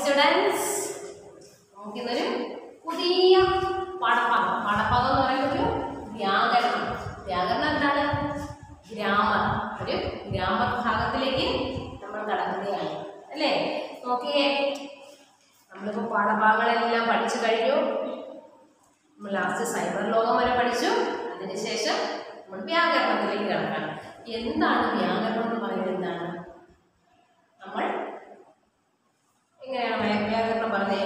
Students നമുക്കിന്നൊരു പുതിയ പാഠഭാഗം പാഠഭാഗം എന്ന് പറയുന്നത് ഒരു വ്യാകരണം വ്യാകരണം എന്താണ് ഗ്രാമർ ഒരു ഗ്രാമർ ഭാഗത്തിലേക്ക് നമ്മൾ കടക്കുകയാണ് അല്ലേ നോക്കിയേ നമ്മളിപ്പോൾ പാഠഭാഗങ്ങളെല്ലാം പഠിച്ചു കഴിഞ്ഞു നമ്മൾ ലാസ്റ്റ് സൈബർ ലോകം വരെ പഠിച്ചു അതിനുശേഷം നമ്മൾ വ്യാകരണത്തിലേക്ക് കിടക്കണം എന്താണ് വ്യാകരണം എന്ന് പറയുന്നത് എന്താണ് നമ്മൾ എങ്ങനെയാണ് വ്യ- വ്യാകരണം പറഞ്ഞേ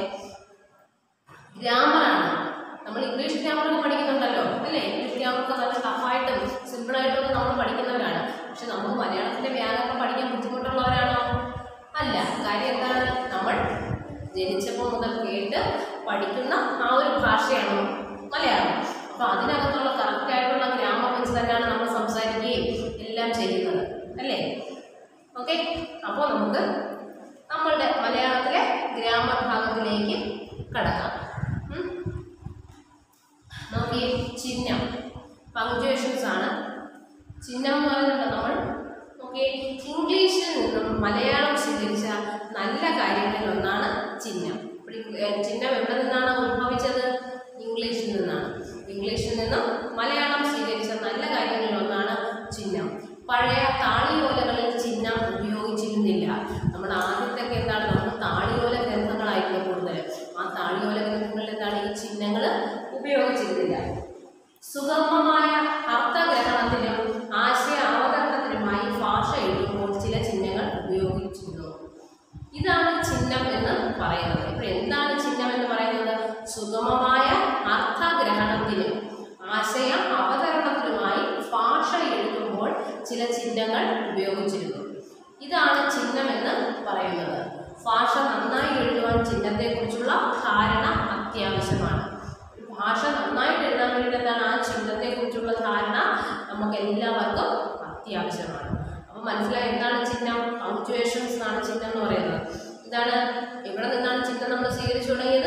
ഗ്രാമറാണ് നമ്മൾ ഇംഗ്ലീഷ് ഗ്രാമറൊക്കെ പഠിക്കുന്നുണ്ടല്ലോ അല്ലേ ഇംഗ്ലീഷ് ഗ്രാമറൊക്കെ നല്ല ടഫായിട്ടും സിമ്പിളായിട്ടും ഒക്കെ നമ്മൾ പഠിക്കുന്നവരാണ് പക്ഷെ നമുക്ക് മലയാളത്തിലെ വ്യാകരണം പഠിക്കാൻ ബുദ്ധിമുട്ടുള്ളവരാണോ അല്ല കാര്യം എന്താണ് നമ്മൾ ജനിച്ചപ്പോൾ മുതൽ കേട്ട് പഠിക്കുന്ന ആ ഒരു ഭാഷയാണ് മലയാളം അപ്പോൾ അതിനകത്തുള്ള കറക്റ്റായിട്ടുള്ള ഗ്രാമർ വെച്ച് തന്നെയാണ് നമ്മൾ സംസാരിക്കുകയും എല്ലാം ചെയ്യുന്നത് അല്ലേ ഓക്കെ അപ്പോൾ നമുക്ക് നമ്മളുടെ മലയാളത്തിലെ ഗ്രാമർ ഭാഗത്തിലേക്ക് കടക്കാം ഉം. നോക്കിയേ ചിഹ്നം പങ്ക്ച്വേഷൻസ് ആണ് ചിഹ്നം എന്ന് പറയുന്നത് നമ്മൾ നോക്കിയേ ഇംഗ്ലീഷിൽ നിന്നും മലയാളം സ്വീകരിച്ച നല്ല കാര്യങ്ങളിൽ ഒന്നാണ് ചിഹ്നം അപ്പോൾ ഈ, ഏ, ചിഹ്നം എവിടെ നിന്നാണ് ഉത്ഭവിച്ചത് ഇംഗ്ലീഷിൽ നിന്നാണ് ഇംഗ്ലീഷിൽ നിന്നും മലയാളം സ്വീകരിച്ച നല്ല കാര്യങ്ങളിൽ ഒന്നാണ് ചിഹ്നം പഴയ താളിയോലകളിൽ ചിഹ്നം ഉപയോഗിച്ചിരുന്നില്ല നമ്മുടെ ആദ്യത്തൊക്കെ എന്താണ് നമുക്ക് താളിയോല ഗ്രന്ഥങ്ങളായിരുന്നു കൂടുതൽ ആ താളിയോല ഗ്രന്ഥങ്ങളിൽ എന്താണ് ഈ ചിഹ്നങ്ങൾ ഉപയോഗിച്ചിരുന്നില്ല സുഗമമായ അർത്ഥഗ്രഹണത്തിനും ആശയ അവതരണത്തിനുമായി ഭാഷ എഴുതുമ്പോൾ ചില ചിഹ്നങ്ങൾ ഉപയോഗിച്ചിരുന്നു ഇതാണ് ചിഹ്നം എന്ന് പറയുന്നത് ഇപ്പോൾ എന്താണ് ചിഹ്നം എന്ന് പറയുന്നത് സുഗമമായ അർത്ഥഗ്രഹണത്തിനും ആശയ അവതരണത്തിനുമായി ഭാഷ എഴുതുമ്പോൾ ചില ചിഹ്നങ്ങൾ ഉപയോഗിച്ചിരുന്നു ഇതാണ് ചിഹ്നം എന്ന് പറയുന്നത് ഭാഷ നന്നായി എഴുതുവാൻ ചിഹ്നത്തെക്കുറിച്ചുള്ള ധാരണ അത്യാവശ്യമാണ് ഒരു ഭാഷ നന്നായിട്ട് എഴുതാൻ വേണ്ടിയിട്ട് എന്താണ് ആ ചിഹ്നത്തെക്കുറിച്ചുള്ള ധാരണ നമുക്ക് എല്ലാവർക്കും അത്യാവശ്യമാണ് അപ്പോൾ മനസ്സിലായി എന്താണ് ചിഹ്നം പങ്ക്ച്വേഷൻസ് എന്നാണ് ചിഹ്നം എന്ന് പറയുന്നത് ഇതാണ് എവിടെ നിന്നാണ് ചിഹ്നം നമ്മൾ സ്വീകരിച്ചു തുടങ്ങിയത്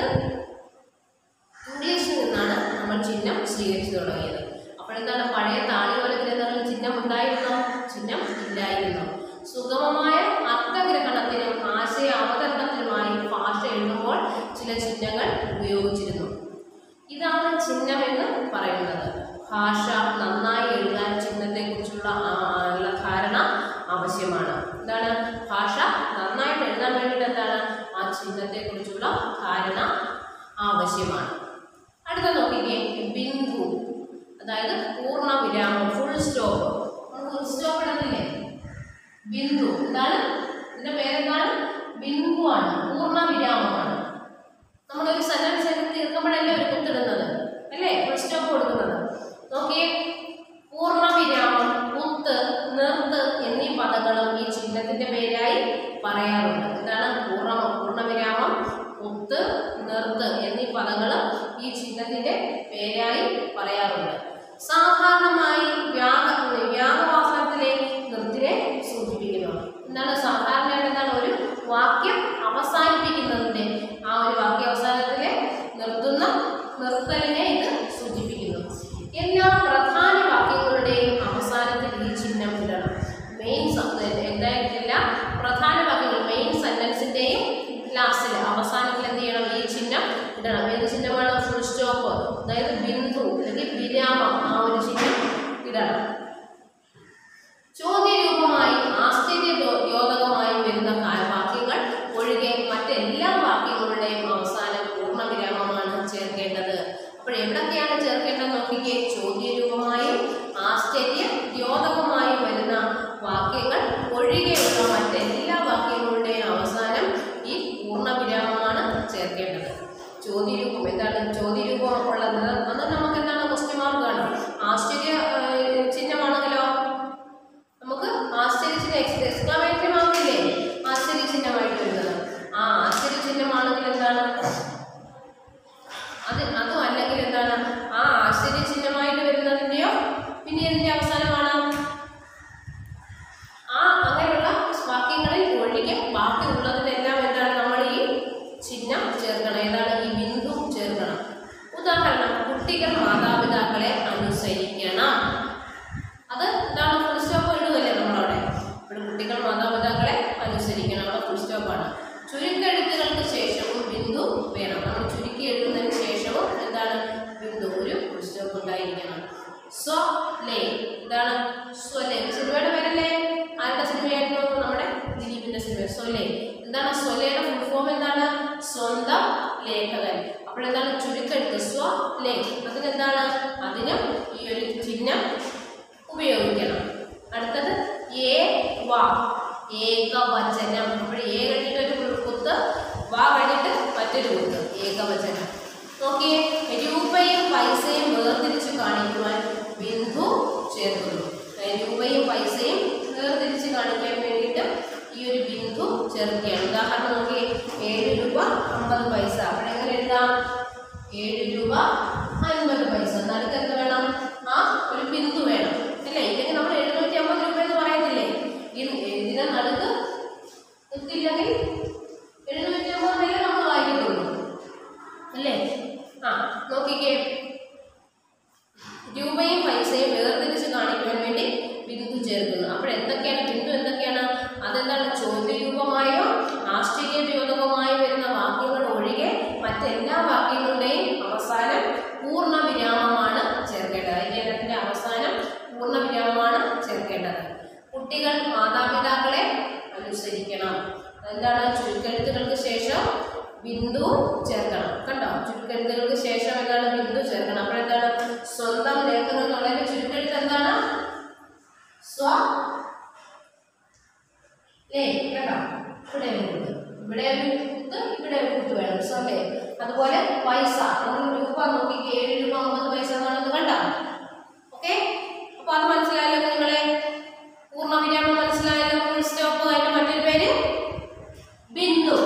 ഇംഗ്ലീഷിൽ നിന്നാണ് നമ്മൾ ചിഹ്നം സ്വീകരിച്ചു തുടങ്ങിയത് അപ്പോഴെന്താണ് പഴയ താളിയോല ഗ്രന്ഥങ്ങളിൽ ചിഹ്നം ഉണ്ടായിരുന്നോ ചിഹ്നം ഇല്ലായിരുന്നു സുഗമമായ അർത്ഥഗ്രഹണത്തിനും ആശയ അവതരണത്തിനുമായി ഭാഷ എഴുതുമ്പോൾ ചില ചിഹ്നങ്ങൾ ഉപയോഗിച്ചിരുന്നു ഇതാണ് ചിഹ്നം എന്ന് പറയുന്നത് ഭാഷ നന്നായി എഴുതാൻ ചിഹ്നത്തെക്കുറിച്ചുള്ള ആ- ആ ഉള്ള ധാരണ ആവശ്യമാണ് എന്താണ് ഭാഷ നന്നായിട്ട് എഴുതാൻ വേണ്ടിയിട്ട് എന്താണ് ആ ചിഹ്നത്തെക്കുറിച്ചുള്ള ധാരണ ആവശ്യമാണ് അടുത്ത നോക്കിക്കേ ബിന്ദു അതായത് പൂർണ്ണ വിരാമം ഫുൾ സ്റ്റോപ്പ് ഫുൾ സ്റ്റോപ്പ് ഇടുന്നില്ലേ ബിന്ദു എന്താണ് ഇതിന്റെ പേരെന്താണ് ബിന്ദുവാണ് പൂർണ്ണ വിരാമമാണ് നമ്മളൊരു സെന്റൻസ് എഴുതി തീർക്കുമ്പോഴല്ലേ ഒരു കുത്തിടുന്നത് അല്ലേ ഫുൾ സ്റ്റോപ്പ് കൊടുക്കുന്നത് നോക്കിയേ പൂർണ്ണ വിരാമം കുത്ത് നിർത്ത് എന്നീ പദങ്ങളും ഈ ചിഹ്നത്തിന്റെ പേരായി പറയാറുണ്ട് എന്താണ് പൂർണ്ണ പൂർണ്ണവിരാമം കുത്ത് നിർത്ത് എന്നീ പദങ്ങളും ഈ ചിഹ്നത്തിന്റെ പേരായി പറയാറുണ്ട് സാധാരണമായി വ്യാക വ്യാകവാസനത്തിലെ നിർത്തിനെ സൂചിപ്പിക്കുന്നു എന്താണ് സാധാരണയായിട്ട് എന്താണ് ഒരു വാക്യം അവസാനിപ്പിക്കുന്നതിന്റെ ആ ഒരു വാക്യ അവസാനത്തിലെ നിർത്തുന്ന നിർത്തലിനെ ഇത് സൂചിപ്പിക്കുന്നു എല്ലാ പ്രധാന വാക്യങ്ങളുടെയും അവസാനത്തിൽ ഈ ചിഹ്നം ഇടണം മെയിൻ എന്തായിട്ടില്ല പ്രധാന വാക്യങ്ങൾ മെയിൻ സെന്റൻസിന്റെയും ലാസ്റ്റിൽ അവസാനത്തിൽ എന്ത് ചെയ്യണം ഈ ചിഹ്നം ഇടണം ഏത് ചിഹ്നമാണ് ഫുൾ സ്റ്റോപ്പ് അതായത് ബിന്ദു അല്ലെങ്കിൽ വിരാമം ആ ഒരു ചിഹ്നം ഇടണം ചോദ്യരൂപമായി ആശ്ചര്യ ദ്യോതകമായി വരുന്ന കാ- വാക്യങ്ങൾ ഒഴികെ മറ്റെല്ലാ വാക്യങ്ങളുടെയും അവസാനം പൂർണ്ണവിരാമമാണ് ചേർക്കേണ്ടത് അപ്പോൾ എവിടൊക്കെയാണ് ചേർക്കേണ്ടത് നോക്കിക്കേ ചോദ്യരൂപമായും ആശ്ചര്യ ദ്യോതകമായും വരുന്ന വാക്യങ്ങൾ ഒഴികെയുള്ള മറ്റെല്ലാ വാക്യങ്ങളുടെയും അവസാനം ഈ പൂർണ്ണവിരാമമാണ് ചേർക്കേണ്ടത് ചോദ്യരൂപം എന്താണ് ചോദ്യരൂപം ഉള്ളത് അത് നമുക്ക് എന്താണ് ക്വസ്റ്റ്യൻ മാർക്കാണ് ആശ്ചര്യ ഏഹ്, ചിഹ്നമാണെങ്കിലോ നമുക്ക് ആശ്ചര്യചിഹ്നം എക്സ്ക്ലമേറ്ററി മാർക്കില്ലേ ആശ്ചര്യചിഹ്നമായിട്ട് വരുന്നത് ആ ആശ്ചര്യചിഹ്നമാണെങ്കിൽ എന്താണ് അത് അതും അല്ലെങ്കിൽ എന്താണ് ആ ആശ്ചര്യചിഹ്നമായിട്ട് വരുന്നതിൻ്റെയോ പിന്നെ ഇതിൻ്റെ അവസാനമാണ് ആ അങ്ങനെയുള്ള വാക്യങ്ങളിൽ ഒഴികെ ബാക്കി ഉള്ളതിനെല്ലാം എന്താണ് നമ്മൾ ഈ ചിഹ്നം ചേർക്കണം ഏതാണ് ഈ ബിന്ദു ചേർക്കണം ഉദാഹരണം കുട്ടികൾ മാതാപിതാക്കളെ അനുസരിക്കണം അത് എന്താണ് ഫുൾ സ്റ്റോപ്പ് എഴുതുമല്ലേ നമ്മളവിടെ ഇവിടെ കുട്ടികൾ മാതാപിതാക്കളെ അനുസരിക്കണം അവിടെ ഫുൾ സ്റ്റോപ്പാണ് ചുരുക്കെഴുത്തുകൾക്ക് ശേഷം ബിന്ദു വേണം നമ്മൾ ചുരുക്കി എഴുതുന്നതിന് ശേഷവും എന്താണ് ബിന്ദു ഒരു പുസ്തകം ഉണ്ടായിരിക്കണം സ്വലേ എന്താണ് സ്വലേ സിനിമയുടെ പേരല്ലേ ആരുടെ സിനിമയായിരുന്നു നമ്മുടെ ദിലീപിന്റെ സിനിമ സ്വലേ എന്താണ് സ്വലയുടെ ഫുൾ ഫോം എന്താണ് സ്വന്തം ലേഖകൻ അപ്പോൾ എന്താണ് ചുരുക്കെടുത്ത് സ്വലേ അതിനെന്താണ് അതിനും ഈ ഒരു ചിഹ്നം ഉപയോഗിക്കണം അടുത്തത് ഏ വാ ഏകവചനം അപ്പോൾ ഏ കഴിഞ്ഞിട്ട് ഒരു കുത്ത് വാ കഴിഞ്ഞിട്ട് മറ്റൊരു കുത്ത് ഏകവചനം നോക്കിയേ രൂപയും പൈസയും വേർതിരിച്ച് കാണിക്കുവാൻ ബിന്ദു ചേർക്കുന്നു ഏ, രൂപയും പൈസയും വേർതിരിച്ച് കാണിക്കാൻ വേണ്ടിയിട്ട് ഈ ഒരു ബിന്ദു ചേർക്കുകയാണ് ഉദാഹരണം നോക്കിയേ ഏഴ് രൂപ അമ്പത് പൈസ അപ്പോൾ എങ്ങനെ എഴുതാം ഏഴ് രൂപ അൻപത് പൈസ നടുക്ക് എന്ത് വേണം ആ ഒരു ബിന്ദു വേണം അല്ലേ ഇല്ലെങ്കിൽ നമ്മൾ എഴുന്നൂറ്റി അമ്പത് രൂപ എന്ന് പറയത്തില്ലേ ഈ ഇതിനെ നടുക്ക് നിർത്തിയില്ലെങ്കിൽ എഴുന്നൂറ്റി അമ്പത് വരെ നമ്മൾ വായിക്കത്തുള്ളൂ അല്ലേ ആ നോക്കിക്കേ രൂപയും പൈസയും വേർതിരിച്ച് കാണിക്കാൻ വേണ്ടി ബിന്ദു ചേർക്കുന്നു അപ്പോൾ എന്തൊക്കെയാണ് ബിന്ദു എന്തൊക്കെയാണ് അതെന്താണ് ചോദ്യരൂപമായോ ആശ്ചര്യദ്യോതകമായോ വരുന്ന വാക്യങ്ങൾ ഒഴികെ മറ്റെല്ലാ വാക്യങ്ങളുടെയും അവസാനം പൂർണ്ണ വിരാമമാണ് ചേർക്കേണ്ടത് അതിൻ്റെ എല്ലാത്തിൻ്റെ അവസാനം പൂർണ്ണ വിരാമമാണ് ചേർക്കേണ്ടത് കുട്ടികൾ മാതാപിതാക്കളെ അനുസരിക്കണം എന്താണ് ചുരുക്കെഴുത്തുകൾക്ക് ശേഷം ബിന്ദു ചേർക്കണം കണ്ടോ ചുരുക്കെഴുത്തുകൾക്ക് ശേഷം എന്താണ് ബിന്ദു ചേർക്കണം അപ്പോൾ എന്താണ് സ്വന്തം ലേഖനം എന്നുള്ളതിന്റെ ചുരുക്കെഴുത്ത് എന്താണ് സ്വ ലേ കേട്ടോ ഇവിടെ ഒരു കുത്ത് ഇവിടെ ഒരു കുത്ത് ഇവിടെ ഒരു കുത്ത് വേണം സ്വലേ അതുപോലെ പൈസ നമ്മൾ രൂപ നോക്കി ഏഴ് രൂപ അമ്പത് പൈസ എന്നാണെന്ന് കണ്ട ഓക്കെ അപ്പൊ അത് മനസ്സിലായല്ലോ നിങ്ങളെ പൂർണ്ണവിരാമം മനസ്സിലായല്ലോ ഫുൾ സ്റ്റോപ്പ് അതിന്റെ മറ്റൊരു പേര് ബിന്ദു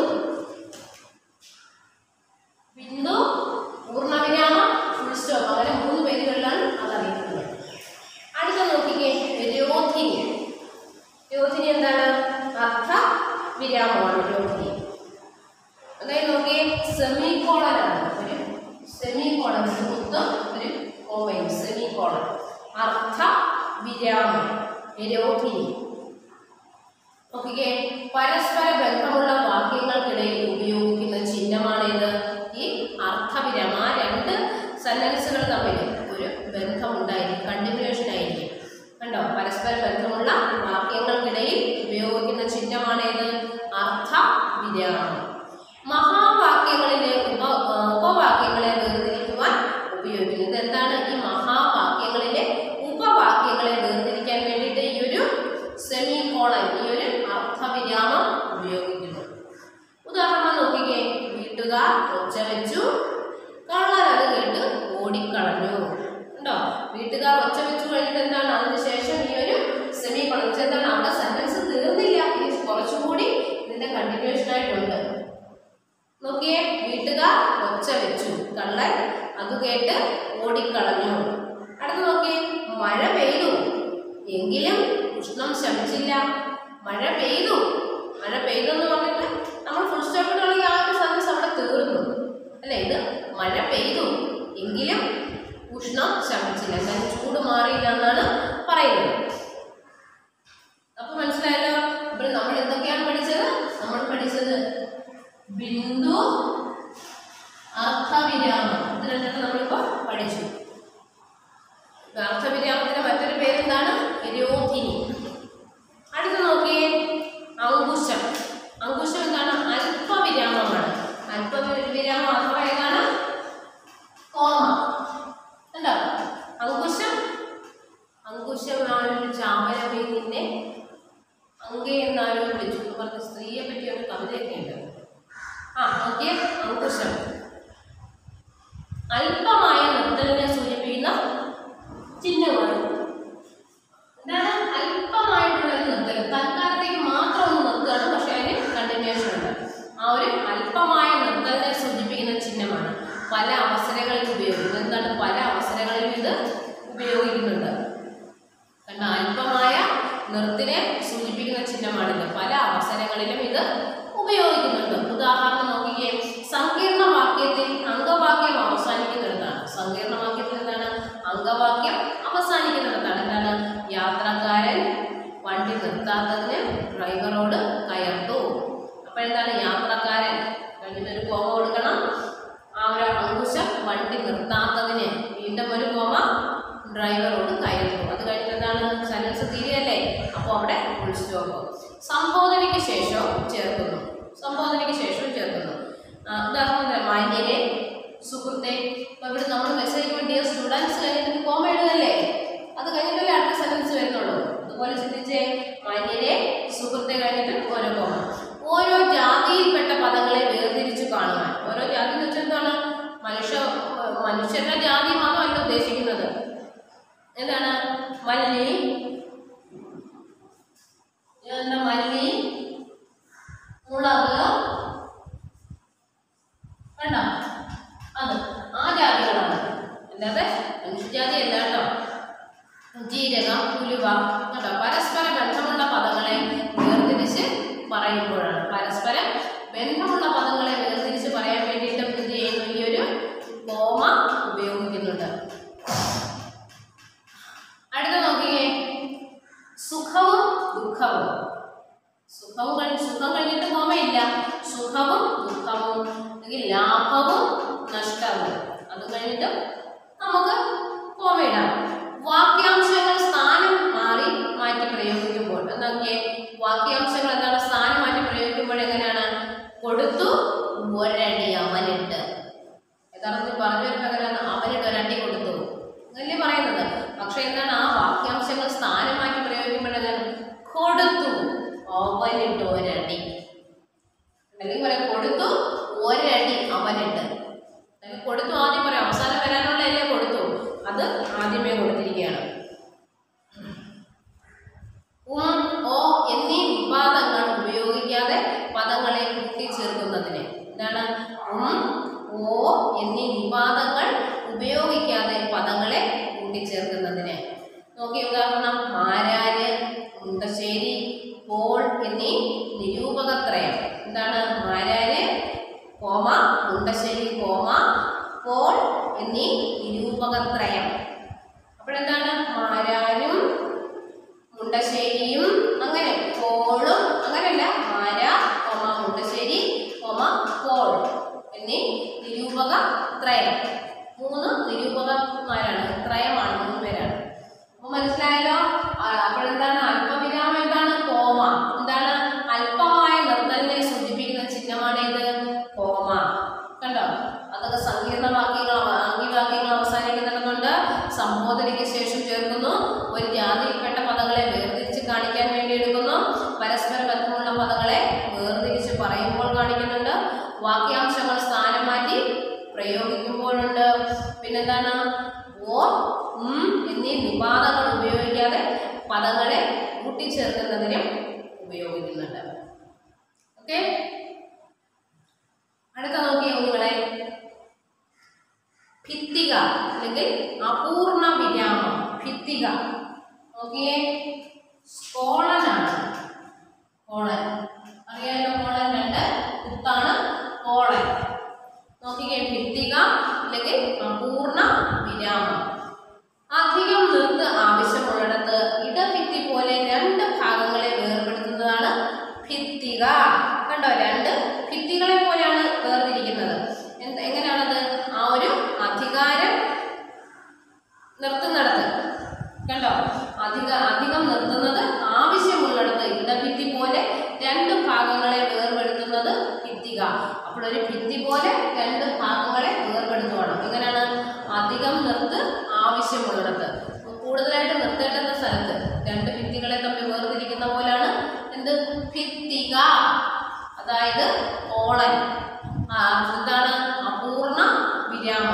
ബിന്ദു പൂർണ്ണവിരാമം ഫുൾ സ്റ്റോപ്പ് അങ്ങനെ മൂന്ന് പേരുകളിലാണ് അത് അറിയിക്കുന്നത് അടുത്ത നോക്കിക്കേ രോഹിണി രോഹിണി എന്താണ് അർത്ഥ വിരാമമാണ് രോഹിണി അതായത് നോക്കിയേ സെമി കോളനാണ് ഒരു സെമി കോളൻ മുത്തും ഒരു കോമയും സെമി കോളൻ അർത്ഥ വിരാമം രോഹിണി നോക്കിക്കേ പരസ്പര ബന്ധമുള്ള വാക്യങ്ങൾക്കിടയിൽ ഉപയോഗിക്കുന്ന ചിഹ്നമാണ് ഇത് ഈ അർത്ഥവിരാമം ആ രണ്ട് സെന്റൻസുകൾ തമ്മിൽ ഒരു ബന്ധം ഉണ്ടായിരിക്കും കണ്ടിന്യൂഷൻ ആയിരിക്കും കണ്ടോ പരസ്പര ബന്ധമുള്ള വാക്യങ്ങൾക്കിടയിൽ ഉപയോഗിക്കുന്ന ചിഹ്നമാണ് ഇത് അർത്ഥ വിരാമം മഹാവാക്യങ്ങളിലെ ഉപ ആ, ഉപവാക്യങ്ങളെ വേർതിരിക്കുവാൻ ഉപയോഗിക്കുന്നത് ഇതെന്താണ് ഈ മഹാവാക്യങ്ങളിലെ ഉപവാക്യങ്ങളെ വേർതിരിക്കാൻ വേണ്ടിയിട്ട് ഈ ഒരു സെമി കോളൻ ഈ ഒരു അർത്ഥവിരാമം ഉപയോഗിക്കുന്നു ഉദാഹരണം നോക്കിക്കേ വീട്ടുകാർ ഒച്ച വെച്ചു കള്ളൻ അത് കേട്ട് ഓടിക്കളഞ്ഞു ഉണ്ടോ വീട്ടുകാർ ഒച്ച വെച്ചു കഴിഞ്ഞിട്ട് എന്താണ് അതിനുശേഷം ഈ ഒരു സെമി കോളൻ എന്താണ് അവിടെ സെന്റൻസ് തീർന്നില്ല ഇനി കുറച്ചുകൂടി ഇതിന്റെ കണ്ടിന്യൂഷൻ ആയിട്ടുണ്ട് നോക്കിയേ വീട്ടുകാർ ഒച്ച വെച്ചു കള്ളൻ അത് കേട്ട് ഓടിക്കളഞ്ഞു അടുത്ത് നോക്കിയേ മഴ പെയ്തു എങ്കിലും ഉഷ്ണം ശമിച്ചില്ല മഴ പെയ്തു മഴ പെയ്തു എന്ന് പറഞ്ഞിട്ട് നമ്മൾ ഫുൾ സ്റ്റോപ്പിനുള്ള ആ ഒരു സെൻസ് അവിടെ തീർന്നു അല്ലേ ഇത് മഴ പെയ്തു എങ്കിലും ഉഷ്ണം ശമിച്ചില്ല എന്തായാലും ചൂട് മാറിയില്ല എന്നാണ് പറയുന്നത് അപ്പൊ മനസ്സിലായല്ലോ അപ്പോൾ നമ്മൾ എന്തൊക്കെയാണ് പഠിച്ചത് നമ്മൾ പഠിച്ചത് ബിന്ദു അർത്ഥവിരാമം ഇത് രണ്ടെണ്ണം നമ്മളിപ്പോ പഠിച്ചു അർത്ഥവിരാമത്തിന്റെ മറ്റൊരു പേരെന്താണ് രോഹിണി അടുത്ത നോക്കിയേ അങ്കുശം അങ്കുശം എന്താണ് അല്പവിരാമമാണ് അല്പവിരാമം അഥവാ ഏതാണ് കോമ ഉണ്ടോ അങ്കുശം അങ്കുശമാണ് ഒരു ചാമര മീനിനെ അങ്കെ എന്നാരോ വിളിച്ചു എന്ന് പറഞ്ഞ സ്ത്രീയെ പറ്റി ഒരു കവിതയൊക്കെ ഉണ്ട് ആ നോക്കിയേ അങ്കുശം അല്പമായ നിർത്തലിനെ സൂചിപ്പിക്കുന്ന ചിഹ്നമാണ് എന്താണ് അല്പമായിട്ടുള്ള ഒരു നിർത്തൽ തൽക്കാലത്തേക്ക് മാത്രം ഒന്ന് നിർത്തുകയാണ് പക്ഷെ അതിന് കണ്ടിന്യൂഷൻ ഉണ്ട് ആ ഒരു അല്പമായ നിർത്തലിനെ സൂചിപ്പിക്കുന്ന ചിഹ്നമാണ് പല അവസരങ്ങളിൽ ഉപയോഗിക്കുന്നത് എന്താണ് പല അവസരങ്ങളിലും ഇത് ഉപയോഗിക്കുന്നുണ്ട് കണ്ട അല്പമായ നിർത്തിനെ സൂചിപ്പിക്കുന്ന ചിഹ്നമാണിത് പല അവസരങ്ങളിലും ഇത് ഉപയോഗിക്കുന്നുണ്ട് ഉദാഹരണം നോക്കിക്കേ സങ്കീർണ വാക്യത്തിൽ അംഗവാക്യം അവസാനിക്കുന്നിടത്താണ് സങ്കീർണ വാക്യത്തിൽ എന്താണ് അംഗവാക്യം അവസാനിക്കുന്നിടത്താണ് എന്താണ് യാത്രക്കാരൻ വണ്ടി നിർത്താത്തതിന് ഡ്രൈവറോട് കയർത്തു അപ്പോൾ എന്താണ് യാത്രക്കാരൻ കഴിഞ്ഞിട്ട് ഒരു കോമ കൊടുക്കണം നിർത്താത്തതിന് വീണ്ടും ഒരു കോമ ഡ്രൈവറോട് കയറുന്നു അത് കഴിഞ്ഞിട്ട് എന്താണ് സെന്റൻസ് തീരെയല്ലേ അപ്പോൾ അവിടെ ഫുൾ സ്റ്റോപ്പ് സംബോധനയ്ക്ക് ശേഷം ചേർക്കുന്നു സംബോധനയ്ക്ക് ശേഷം ചേർക്കുന്നു ആ, ഉദാഹരണം മാന്യരെ സുഹൃത്തെ അപ്പൊ ഇവിടെ നമ്മൾ മെസ്സേജ് വേണ്ടിയ സ്റ്റുഡൻസ് കഴിഞ്ഞിട്ട് കോമ എഴുതല്ലേ അത് കഴിഞ്ഞിട്ടല്ലേ അടുത്ത സെന്റൻസ് വരുന്നുള്ളൂ അതുപോലെ ചിന്തിച്ചേ മാന്യരെ സുഹൃത്തെ കഴിഞ്ഞിട്ട് ഓരോ കോമ ഓരോ ജാതിയിൽപ്പെട്ട പദങ്ങളെ വേർതിരിച്ചു കാണുവാൻ ഓരോ ജാതി എന്ന് വെച്ചാൽ എന്താണ് മനുഷ്യ മനുഷ്യരുടെ ജാതി മാത്രമല്ല ഉദ്ദേശിക്കുന്നത് എന്താണ് മല്ലി എന്താ മല്ലി മുളക് കണ്ടോ അത് ആ ജാതികളാണ് അല്ലാതെ മനുഷ്യജാതി അല്ല കേട്ടോ ജീരകം ഉലുവ കേട്ടോ പരസ്പര ബന്ധമുള്ള പദങ്ങളെ വേർതിരിച്ച് പറയുമ്പോഴാണ് പരസ്പരം ബന്ധമുള്ള പദങ്ങളെ വേർതിരിച്ച് പറയാൻ വേണ്ടിയിട്ട് എന്ത് ചെയ്യുന്നു ഈ ഒരു കോമ ഉപയോഗിക്കുന്നുണ്ട് അടുത്ത നോക്കിയേ സുഖവും ദുഃഖവും സുഖവും കഴിഞ്ഞ് സുഖം കഴിഞ്ഞിട്ട് കോമയില്ല സുഖവും ദുഃഖവും അല്ലെങ്കിൽ ലാഭവും നഷ്ടവും അത് കഴിഞ്ഞിട്ട് നമുക്ക് കോമയിടാം വാക്യാംശങ്ങൾ സ്ഥാനം മാറി മാറ്റി പ്രയോഗിക്കുമ്പോൾ എന്നൊക്കെ വാക്യാംശങ്ങൾ എന്താണ് സ്ഥാനം മാറ്റി പ്രയോഗിക്കുമ്പോൾ എങ്ങനെയാണ് കൊടുത്തു ഒരടി അവനിട്ട് യഥാർത്ഥത്തിൽ പറഞ്ഞു വരുമ്പോൾ എങ്ങനെയാണ് അവനിട്ട് ഒരടി കൊടുത്തു എന്നല്ലേ പറയുന്നത് പക്ഷെ എന്താണ് ആ വാക്യാംശങ്ങൾ സ്ഥാനം മാറ്റി പ്രയോഗിക്കുമ്പോൾ എന്താണ് കൊടുത്തു അവനിട്ട് ഒരടി അല്ലെങ്കിൽ പറയാം കൊടുത്തു ഒരടി അവനിട്ട് അല്ലെങ്കിൽ കൊടുത്തു ആദ്യം പറയാം അവസാനം വരാനുള്ള അല്ലേ കൊടുത്തു അത് ആദ്യമേ കൊടുത്തിരിക്കുകയാണ് ഉം ഓ എന്നീ വിവാദങ്ങൾ ഉപയോഗിക്കാതെ പദങ്ങളെ കൂട്ടിച്ചേർക്കുന്നതിന് എന്താണ് ഉം ഓ എന്നീ വിവാദങ്ങൾ ഉപയോഗിക്കാതെ പദങ്ങളെ കൂട്ടിച്ചേർക്കുന്നതിന് നോക്കിയ ഉദാഹരണം മാരാര് മുണ്ടശ്ശേരി പോൾ എന്നീ നിരൂപകത്രയം എന്താണ് Marar comma Mundassery comma Paul എന്നീ നിരൂപകത്രയം അപ്പോഴെന്താണ് മാരാരും മുണ്ടശ്ശേരിയും അങ്ങനെ പോളും അങ്ങനെയല്ല Marar comma Mundassery comma Paul എന്നീ നിരൂപക ത്രയം മൂന്ന് നിരൂപകന്മാരാണ് ത്രയമാണ് മൂന്ന് പേരാണ് അപ്പൊ മനസ്സിലായല്ലോ ആ, അപ്പോഴെന്താണ് അല്പവിരാമം എന്താണ് കോമ എന്താണ് അല്പമായ നിർത്തലിനെ സൂചിപ്പിക്കുന്ന ചിഹ്നമാണ് ഇത് കോമ കണ്ടോ അതൊക്കെ സങ്കീർണ വാക്യങ്ങൾ ആംഗ്യവാക്യങ്ങൾ അവസാനിക്കുന്നുണ്ട് സംബോധനയ്ക്ക് ശേഷം ചേർക്കുന്നു ഒരു ജാതിയിൽപ്പെട്ട പദങ്ങളെ വേർതിരിച്ച് കാണിക്കാൻ വേണ്ടി എടുക്കുന്നു പരസ്പര ബന്ധമുള്ള പദങ്ങളെ വേർതിരിച്ച് പറയുമ്പോൾ കാണിക്കുന്നുണ്ട് വാക്യാംശങ്ങൾ സ്ഥാനം മാറ്റി പ്രയോഗിക്കുമ്പോഴുണ്ട് പിന്നെന്താണ് ഓ ഉം എന്നീ നിപാതങ്ങൾ ഉപയോഗിക്കാതെ പദങ്ങളെ കൂട്ടിച്ചേർക്കുന്നതിനും ഉപയോഗിക്കുന്നുണ്ട് ഓക്കെ അടുത്ത നോക്കിയ കുഞ്ഞുങ്ങളെ ഭിത്തിക അല്ലെങ്കിൽ അപൂർണ വിരാമം ഭിത്തിക നോക്കിയേ കോളനാണ് കോളൻ അറിയാലോ കോളൻ രണ്ട് കുത്താണ് കോളൻ നോക്കിക്കേ ഭിത്തിക അല്ലെങ്കിൽ അപൂർണ വിരാമം അധികം നിർത്ത് ആവശ്യമുള്ളിടത്ത് ഇടഭിത്തി പോലെ രണ്ട് ഭാഗങ്ങളെ വേർപെടുത്തുന്നതാണ് ഭിത്തിക കണ്ടോ രണ്ട് ഭിത്തികളെ പോലെയാണ് വേർതിരിക്കുന്നത് എന്ത് എങ്ങനെയാണത് ആ ഒരു അധികാരം നിർത്തുന്നിടത്ത് കണ്ടോ അധിക അധികം നിർത്തുന്നത് ആവശ്യമുള്ളിടത്ത് ഇടഭിത്തി പോലെ രണ്ട് ഭാഗങ്ങളെ വേർപെടുത്തുന്നത് ഭിത്തിക അപ്പോൾ ഒരു ഭിത്തി പോലെ രണ്ട് ഭാഗങ്ങളെ വേർപെടുത്തുവാണ് എങ്ങനെയാണ് അധികം നിർത്ത് ആവശ്യമുള്ളിടത്ത് കൂടുതലായിട്ട് നിർത്തേണ്ടുന്ന സ്ഥലത്ത് രണ്ട് ഭിത്തികളെ തമ്മിൽ വേർതിരിക്കുന്ന പോലാണ് എന്ത് ഭിത്തിക അതായത് കോളൻ ആ, എന്താണ് അപൂർണ വിരാമം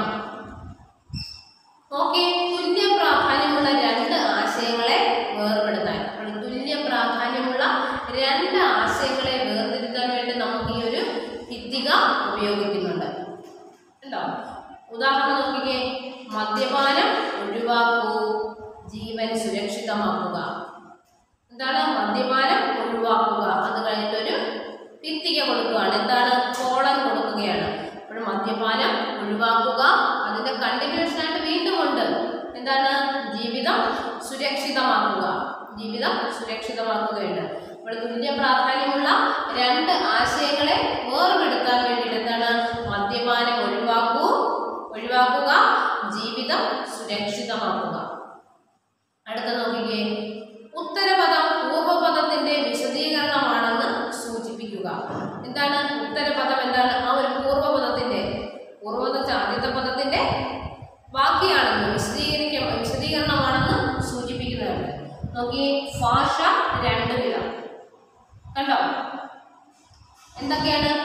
ഓക്കെ തുല്യ പ്രാധാന്യമുള്ള രണ്ട് ആശയങ്ങളെ വേർപെടുത്താൻ അപ്പോൾ തുല്യ പ്രാധാന്യമുള്ള രണ്ട് ആശയങ്ങളെ വേർതിരുത്താൻ വേണ്ടി നമുക്ക് ഈ ഒരു ഭിത്തിക ഉപയോഗിക്കുന്നുണ്ട് ഉണ്ടോ ഉദാഹരണം നോക്കിക്കേ മദ്യപാനം ഒഴിവാക്കൂ ജീവൻ സുരക്ഷിതമാക്കുക എന്താണ് മദ്യപാനം ഒഴിവാക്കുക അത് കഴിഞ്ഞിട്ടൊരു ഭിത്തിക കൊടുക്കുകയാണ് എന്താണ് കോളം കൊടുക്കുകയാണ് അപ്പോൾ മദ്യപാനം ഒഴിവാക്കുക അതിന്റെ കണ്ടിന്യൂഷൻ ആയിട്ട് വീണ്ടും ഉണ്ട് എന്താണ് ജീവിതം സുരക്ഷിതമാക്കുക ജീവിതം സുരക്ഷിതമാക്കുകയുണ്ട് അപ്പോൾ തുല്യ പ്രാധാന്യമുള്ള രണ്ട് ആശയങ്ങളെ വേർപെടുത്താൻ വേണ്ടിയിട്ട് എന്താണ് മദ്യപാനം ഒഴിവാക്കൂ ഒഴിവാക്കുക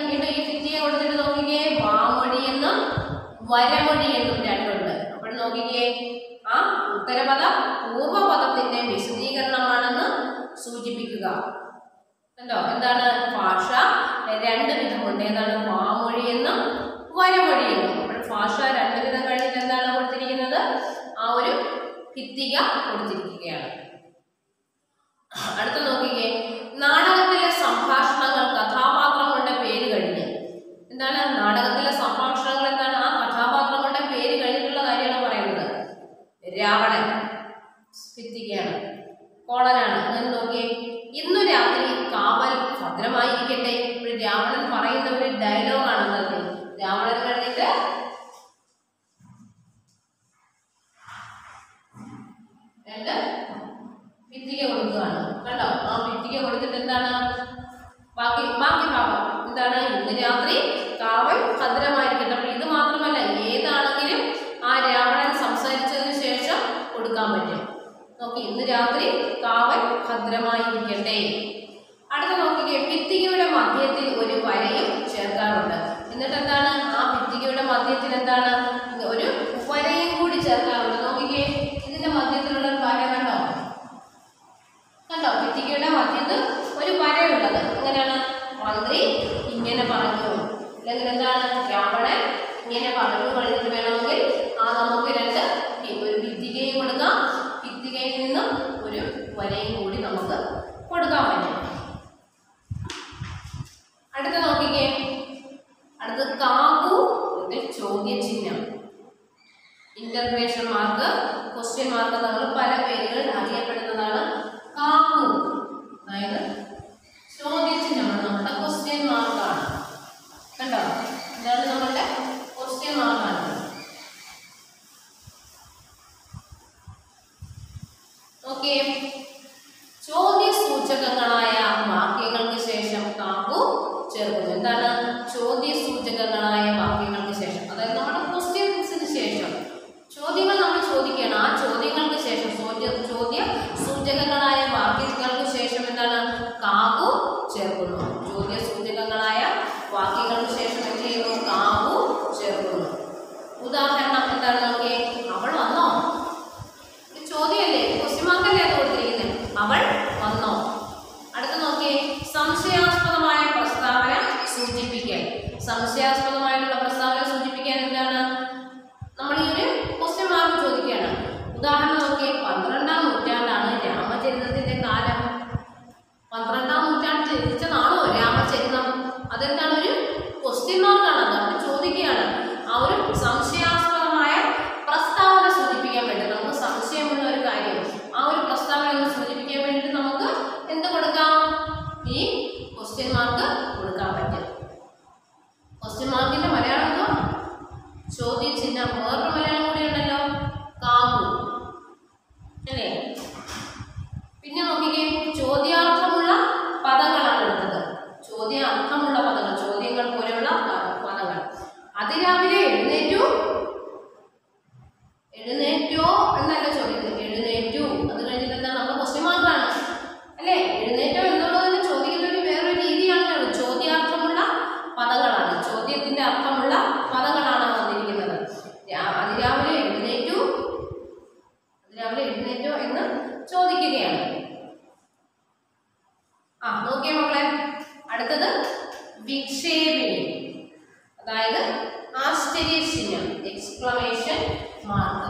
വീണ്ടും ഈ ഭിത്തിയെ കൊടുത്തിട്ട് നോക്കിക്കേ വാമൊഴി എന്നും വരമൊഴി എന്നും രണ്ടുണ്ട് അപ്പോൾ നോക്കിക്കേ ആ ഉത്തരപദം പൂർവപദത്തിന്റെ വിശദീകരണമാണെന്ന് സൂചിപ്പിക്കുക കണ്ടോ എന്താണ് ഭാഷ രണ്ട് വിധമുണ്ട് ഏതാണ് വാമൊഴി എന്നും വരമൊഴി എന്നും അപ്പോൾ ഭാഷ രണ്ട് വിധം കഴിഞ്ഞിട്ട് എന്താണ് കൊടുത്തിരിക്കുന്നത് ആ ഒരു ഭിത്തിക കൊടുത്തിരിക്കുകയാണ് അടുത്ത നോക്കിക്കേ നാടകത്തിലെ സംഭാഷണങ്ങൾ കഥാപാത്രങ്ങളുടെ പേര് കഴിഞ്ഞ് എന്താണ് നാടകത്തിലെ സംഭാഷണങ്ങൾ എന്താണ് ആ കഥാപാത്രങ്ങളുടെ പേര് കഴിഞ്ഞിട്ടുള്ള കാര്യമാണ് പറയുന്നത് രാവണൻ ഭിത്തികയാണ് കോളനാണ് ഞാൻ നോക്കിയേ ഇന്നു രാത്രി കാവൽ ഭദ്രമായിരിക്കട്ടെ ഒരു രാവണൻ പറയുന്ന ഒരു ഡയലോഗാണ് എന്നത് രാവണൻ കഴിഞ്ഞിട്ട് രണ്ട് ഭിത്തിക കൊടുക്കുകയാണ് കണ്ടോ ആ ഭിത്തിക കൊടുത്തിട്ട് എന്താണ് ബാക്കി ബാക്കി ഭാഗം എന്താണ് ഇന്ന് രാത്രി കാവൽ ഭദ്രമായിരിക്കട്ടെ അപ്പൊ ഇത് മാത്രമല്ല ഏതാണെങ്കിലും ആ രാവണൻ സംസാരിച്ചതിന് ശേഷം കൊടുക്കാൻ പറ്റും നോക്കി ഇന്ന് രാത്രി കാവൽ ഭദ്രമായിരിക്കട്ടെ അടുത്ത നോക്കിക്കേ ഭിത്തികയുടെ മധ്യത്തിൽ ഒരു വരയും ചേർക്കാറുണ്ട് എന്നിട്ട് എന്താണ് ആ ഭിത്തികയുടെ മധ്യത്തിൽ എന്താണ് ഒരു വരയും കൂടി ചേർക്കാറുണ്ട് നോക്കിക്കേ ഇതിന്റെ മധ്യത്തിലുള്ള ഒരു വര കണ്ടോ കണ്ടോ ഭിത്തികയുടെ മധ്യത്ത് ഒരു വരയുള്ളത് എങ്ങനെയാണ് മന്ത്രി ഇങ്ങനെ പറഞ്ഞു അല്ലെങ്കിൽ എന്താണ് രാവണൻ ഇങ്ങനെ പറഞ്ഞു കഴിഞ്ഞിട്ട് വേണമെങ്കിൽ ആ നമുക്ക് രണ്ട് ഈ ഒരു ഭിത്തികയും കൊടുക്കാം ഭിത്തികയിൽ നിന്നും ഒരു വരയും കൂടി നമുക്ക് കൊടുക്കാൻ പറ്റും അടുത്ത നോക്കിക്കേ അടുത്തത് കാക്കു ഇതിൽ ചോദ്യചിഹ്നം ഇന്റർഗ്രേഷൻ മാർക്ക് ക്വസ്റ്റ്യൻ മാർക്ക് നമ്മൾ പല പേരുകളിൽ അറിയപ്പെടുന്നതാണ് കാക്കു അതായത് ചോദ്യചിഹ്നമാണ് നമ്മുടെ ക്വസ്റ്റ്യൻ മാർക്കാണ് കണ്ടോ ഇതാണ് നമ്മുടെ ക്വസ്റ്റ്യൻ മാർക്കാണ് ഓക്കെ ചോദ്യ സൂചകങ്ങളായ വാക്യങ്ങൾക്ക് ശേഷം കാക്കു ചേർക്കുന്നു എന്താണ് ചോദ്യ സൂചകങ്ങളായ വാക്യങ്ങൾക്ക് ശേഷം അതായത് നമ്മുടെ ക്വസ്റ്റ്യൻസിന് ശേഷം ചോദ്യങ്ങൾ നമ്മൾ ചോദിക്കുകയാണ് ആ ചോദ്യങ്ങൾക്ക് ശേഷം ചോദ്യ ചോദ്യ സൂചകങ്ങളായ വാക്യങ്ങൾക്ക് ശേഷം എന്താണ് കാകു ചേർക്കുന്നു ചോദ്യ സൂചകങ്ങളായ വാക്യങ്ങൾക്ക് ശേഷം എന്ത് ചെയ്യുന്നു കാകു ചേർക്കുന്നു ഉദാഹരണം എന്താണ് നോക്കിയേ അവൾ വന്നോ ഒരു ചോദ്യമല്ലേ ക്വസ്റ്റ്യൻ മാർക്കല്ലേ അത് കൊടുത്തിരിക്കുന്നത് അവൾ വന്നോ അടുത്ത നോക്കിയേ സംശയാസ്പദമായ പ്രസ്താവന സൂചിപ്പിക്കൽ സംശയാസ്പദമായിട്ടുള്ള പ്രസ്താവന സൂചിപ്പിക്കാൻ എന്താണ് നമ്മൾ ഈ ഒരു ക്വസ്റ്റ്യൻ മാർക്ക് ചോദിക്കുകയാണ് ഉദാഹരണം നോക്കിയേ പന്ത്രണ്ടാം നൂറ്റാണ്ടാണ് രാമചരിതത്തിന്റെ കാലം പന്ത്രണ്ടാം നൂറ്റാണ്ട് രചിച്ചതാണോ രാമചരിതം അതെന്താണ് ഒരു ക്വസ്റ്റ്യൻ മാർക്കാണ് അത് അപ്പോൾ ചോദിക്കുകയാണ് ആ ഒരു സംശയാസ്പദമായ പ്രസ്താവന സൂചിപ്പിക്കാൻ വേണ്ടി നമുക്ക് സംശയമുള്ള ഒരു കാര്യം ആ ഒരു പ്രസ്താവന ഒന്ന് സൂചിപ്പിക്കാൻ വേണ്ടിയിട്ട് നമുക്ക് എന്ത് കൊടുക്കാം ഈ ക്വസ്റ്റ്യൻ മാർക്ക് കൊടുക്കാൻ പറ്റും ക്വസ്റ്റ്യൻ മാർക്കിന്റെ മലയാളം എന്തോ ചോദ്യചിഹ്നം വേറൊരു മലയാളം കൂടി ഉണ്ടല്ലോ കാവു അല്ലേ പിന്നെ നോക്കിക്കേ ചോദ്യാർത്ഥമുള്ള പദങ്ങളാണ് എടുത്തത് ചോദ്യാർത്ഥമുള്ള പദങ്ങൾ ചോദ്യങ്ങൾ പോലെയുള്ള പ- പദങ്ങൾ അതിരാവിലെ എഴുന്നേറ്റു എഴുന്നേറ്റോ എന്നല്ല ചോദ്യം എഴുന്നേറ്റു അത് കഴിഞ്ഞിട്ട് എന്താ നമ്മുടെ ക്വസ്റ്റ്യൻ മാർക്കാണ് അല്ലേ എഴുന്നേറ്റോ എന്നുള്ളതിന് ചോദിക്കുന്ന ഒരു വേറൊരു രീതിയാണല്ലോ ചോദ്യാർത്ഥമുള്ള പദങ്ങളാണ് ചോദ്യത്തിന്റെ അർത്ഥമുള്ള പദങ്ങളാണ് വന്നിരിക്കുന്നത് രാ- അതിരാവിലെ എഴുന്നേറ്റു അതിരാവിലെ എഴുന്നേറ്റോ എന്ന് ചോദിക്കുകയാണ് ആ നോക്കിയേ മക്കളെ അടുത്തത് വിക്ഷേപിണി അതായത് ആശ്ചര്യ ചിഹ്നം എക്സ്ക്ലമേഷൻ മാർക്ക്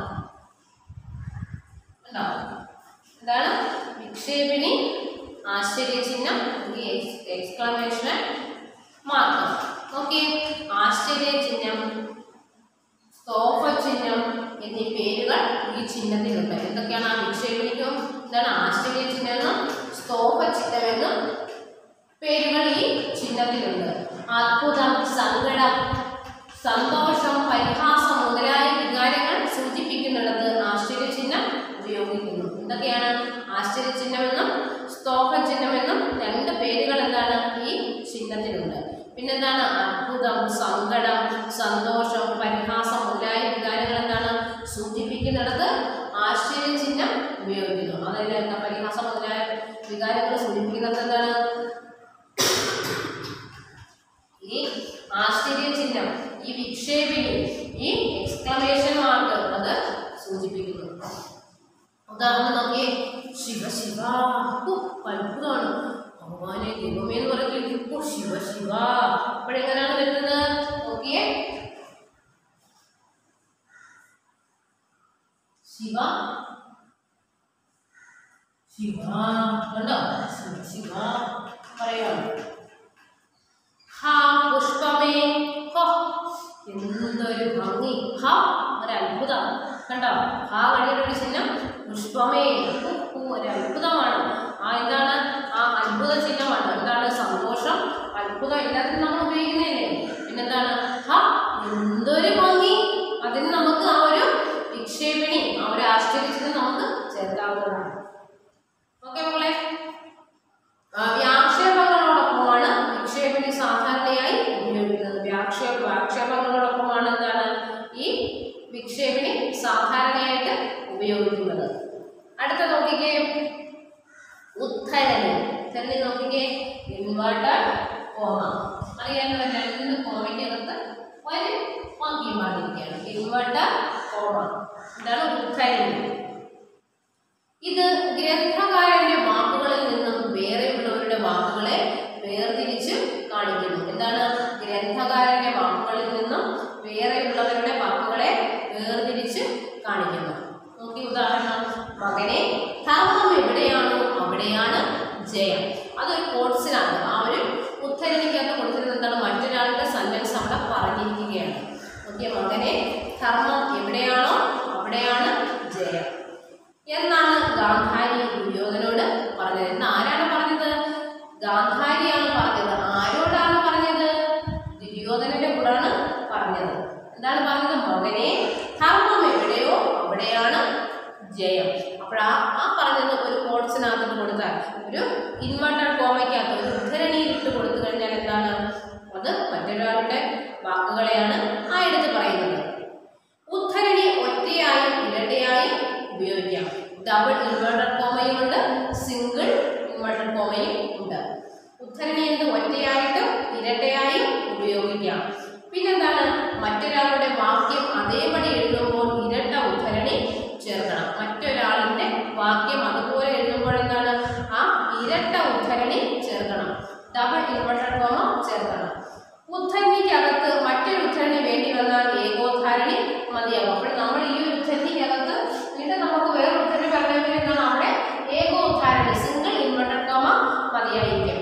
ഉണ്ടോ എന്താണ് വിക്ഷേപിണി ആശ്ചര്യ ചിഹ്നം എക്സ്ക്ലമേഷൻ മാർക്ക് നോക്കിയേ ആശ്ചര്യ ചിഹ്നം സ്തോഫ ചിഹ്നം എന്നീ പേരുകൾ ഈ ചിഹ്നത്തിലുണ്ട് എന്തൊക്കെയാണ് ആ വിക്ഷേപണിക്കും എന്താണ് ആശ്ചര്യ ചിഹ്നം എന്നും സ്തോഫ ചിഹ്നം എന്നും പേരുകൾ ഈ ചിഹ്നത്തിലുണ്ട് അത്ഭുതം സങ്കടം സന്തോഷം പരിഹാസം മുതലായ വികാരങ്ങൾ സൂചിപ്പിക്കുന്നിടത്ത് ആശ്ചര്യചിഹ്നം ഉപയോഗിക്കുന്നു എന്തൊക്കെയാണ് ആശ്ചര്യചിഹ്നമെന്നും സ്തോഭചിഹ്നമെന്നും രണ്ട് പേരുകൾ എന്താണ് ഈ ചിഹ്നത്തിലുണ്ട് പിന്നെന്താണ് അത്ഭുതം സങ്കടം സന്തോഷം പരിഹാസം മുതലായ വികാരങ്ങൾ എന്താണ് സൂചിപ്പിക്കുന്നിടത്ത് ആശ്ചര്യചിഹ്നം ഉപയോഗിക്കുന്നു അതായത് എന്താ പരിഹാസം മുതലായ വികാരങ്ങൾ സൂചിപ്പിക്കുന്നത് എന്താണ് ഈ ആശ്ചര്യ ചിഹ്നം ഈ വിക്ഷേപിനി ഈ എക്സ്ക്ലമേഷൻ മാർക്ക് അത് സൂചിപ്പിക്കുന്നു ഉദാഹരണം നോക്കിയേ ശിവ ശിവ ഓ, അത്ഭുതമാണ് ഭഗവാനെ ദൈവമേ എന്ന് പറഞ്ഞില്ലേ ഓ ശിവ ശിവ അപ്പോഴെങ്ങനെയാണ് വരുന്നത് നോക്കിയേ ശിവ ശിവ കണ്ടോ ശിവ ശിവ പറയാം ഹാ പുഷ്പമേ ഹോ എന്തൊരു ഭംഗി ഹാ ഒരു അത്ഭുതം കണ്ടോ ഹാ വഴിയുടെ ഒരു ചിഹ്നം പുഷ്പമേ ഹു, ഹു, ഒരു അത്ഭുതമാണ് ആ എന്താണ് ആ അത്ഭുത ചിഹ്നമാണ് എന്താണ് സന്തോഷം അത്ഭുതം എല്ലാത്തിനും നമ്മൾ ഉപയോഗിക്കുന്നില്ലേ പിന്നെന്താണ് ഹാ എന്തൊരു ഭംഗി അതിന് നമുക്ക് ആ ഒരു വിക്ഷേപിണി ആ ഒരു ആശ്ചര്യചിഹ്നം നമുക്ക് ചേർക്കാവുന്നതാണ് ഓക്കെ മോളെ ആ, വ്യാക്ഷേപങ്ങളോടൊപ്പമാണ് വിക്ഷേപണി സാധാരണയായി ഉപയോഗിക്കുന്നത് വ്യാക്ഷേപ വ്യാക്ഷേപങ്ങളോടൊപ്പമാണ് എന്താണ് ഈ വിക്ഷേപണി സാധാരണയായിട്ട് ഉപയോഗിക്കുന്നത് അടുത്ത നോക്കിക്കേ ഉദ്ധരണി ഉദ്ധരണി നോക്കിക്കേ ഇൻവേർട്ടഡ് കോമ അറിയാമല്ലോ രണ്ട് കോമയ്ക്കകത്ത് ഒരു വാക്യം പറഞ്ഞിരിക്കുകയാണ് ഇൻവേർട്ടഡ് കോമ ഇതാണ് ഉദ്ധരണി ഇത് ഗ്രന്ഥകാരന്റെ വാക്കുകളിൽ നിന്നും വേറെയുള്ളവരുടെ വാക്കുകളെ വേർതിരിച്ച് കാണിക്കുന്നു എന്താണ് ഗ്രന്ഥകാരന്റെ വാക്കുകളിൽ നിന്നും വേറെയുള്ളവരുടെ വാക്കുകളെ വേർതിരിച്ച് കാണിക്കുന്നു നോക്കി ഉദാഹരണം മകനെ ധർമ്മം എവിടെയാണോ അവിടെയാണ് ജയം അതൊരു കോട്സിനാണ് ആ ഒരു ഉദ്ധരണിക്കകത്ത് കൊടുത്തിരുന്നത് എന്താണ് മറ്റൊരാളുടെ സെന്റൻസ് അവിടെ പറഞ്ഞിരിക്കുകയാണ് നോക്കിയ മകനെ ധർമ്മം എവിടെയാണോ അവിടെയാണ് ജയം എന്നാണ് ഗാന്ധാരി ദുര്യോധനോട് പറഞ്ഞത് എന്ന് ആരാണ് പറഞ്ഞത് ഗാന്ധാരിയാണ് പറഞ്ഞത് ആരോടാണ് പറഞ്ഞത് ദുര്യോധനന്റെ കൂടാണ് പറഞ്ഞത് എന്താണ് പറഞ്ഞത് മകനെ ധർമ്മം എവിടെയോ അവിടെയാണ് ജയം അപ്പോഴാ ആ പറഞ്ഞത് ഒരു കോട്സിനകത്ത് കൊടുത്താൽ ഒരു ഇൻവെർട്ടഡ് കോമയ്ക്കകത്ത് ഒരു ഉദ്ധരണിയിൽ ഇട്ട് കൊടുത്തു കഴിഞ്ഞാൽ എന്താണ് അത് മറ്റൊരാളുടെ വാക്കുകളെയാണ് ആ എടുത്ത് പറയുന്നത് ഉദ്ധരണി ഒറ്റയായും ഇരട്ടയായും ഉപയോഗിക്കാം ഡബിൾ ഇൻവേർട്ടഡ് കോമയും ഉണ്ട് സിംഗിൾ ഇൻവേർട്ടഡ് കോമയും ഉണ്ട് ഉദ്ധരണി എന്ത് ഒറ്റയായിട്ടും ഇരട്ടയായും ഉപയോഗിക്കാം പിന്നെന്താണ് മറ്റൊരാളുടെ വാക്യം അതേപടി എഴുതുമ്പോൾ ഇരട്ട ഉദ്ധരണി ചേർക്കണം മറ്റൊരാളിന്റെ വാക്യം അതുപോലെ എഴുതുമ്പോൾ എന്താണ് ആ ഇരട്ട ഉദ്ധരണി ചേർക്കണം ഡബിൾ ഇൻവേർട്ടഡ് കോമ ചേർക്കണം ഉദ്ധരണിക്കകത്ത് മറ്റൊരു ഉദ്ധരണി വേണ്ടി വന്നാൽ ഏകോദ്ധാരണി മതിയാകും അപ്പോൾ നമ്മൾ ഈ ഒരു ഉദ്ധരണിക്കകത്ത് വീണ്ടും നമുക്ക് വേറെ ഉദ്ധരണി പറഞ്ഞെങ്കിൽ എന്താണ് അവിടെ ഏകോദ്ധാരണി സിംഗിൾ ഇൻവെർട്ടഡ് കോമ മതിയായിരിക്കും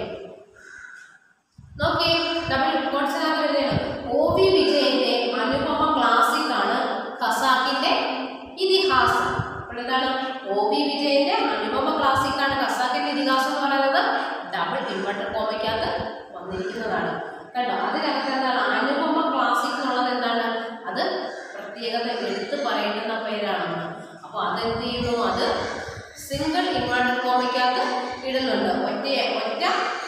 നോക്കി ഡബിൾ കോട്സിനകത്ത് വരുന്നതാണ് ഒ വി വിജയന്റെ അനുപമ ക്ലാസിക് ആണ് ഖസാക്കിന്റെ ഇതിഹാസം അപ്പോൾ എന്താണ് ഒ വി വിജയന്റെ അനുപമ ക്ലാസിക് ആണ് ഖസാക്കിന്റെ ഇതിഹാസം എന്ന് പറയുന്നത് ഡബിൾ ഇൻവെർട്ടഡ് കോമയ്ക്കകത്ത് വന്നിരിക്കുന്നതാണ് കണ്ടോ അതിനകത്ത് എന്താണ് അനുപമ ക്ലാസിക് എന്നുള്ളത് എന്താണ് അത് പ്രത്യേകത എടുത്ത് പറയേണ്ടുന്ന പേരാണ് അപ്പോൾ അതെന്ത് ചെയ്യുന്നു അത് സിംഗിൾ ഇൻവെർട്ടഡ് കോമയ്ക്കകത്ത് ഇടുന്നുണ്ട് ഒറ്റ ഒറ്റ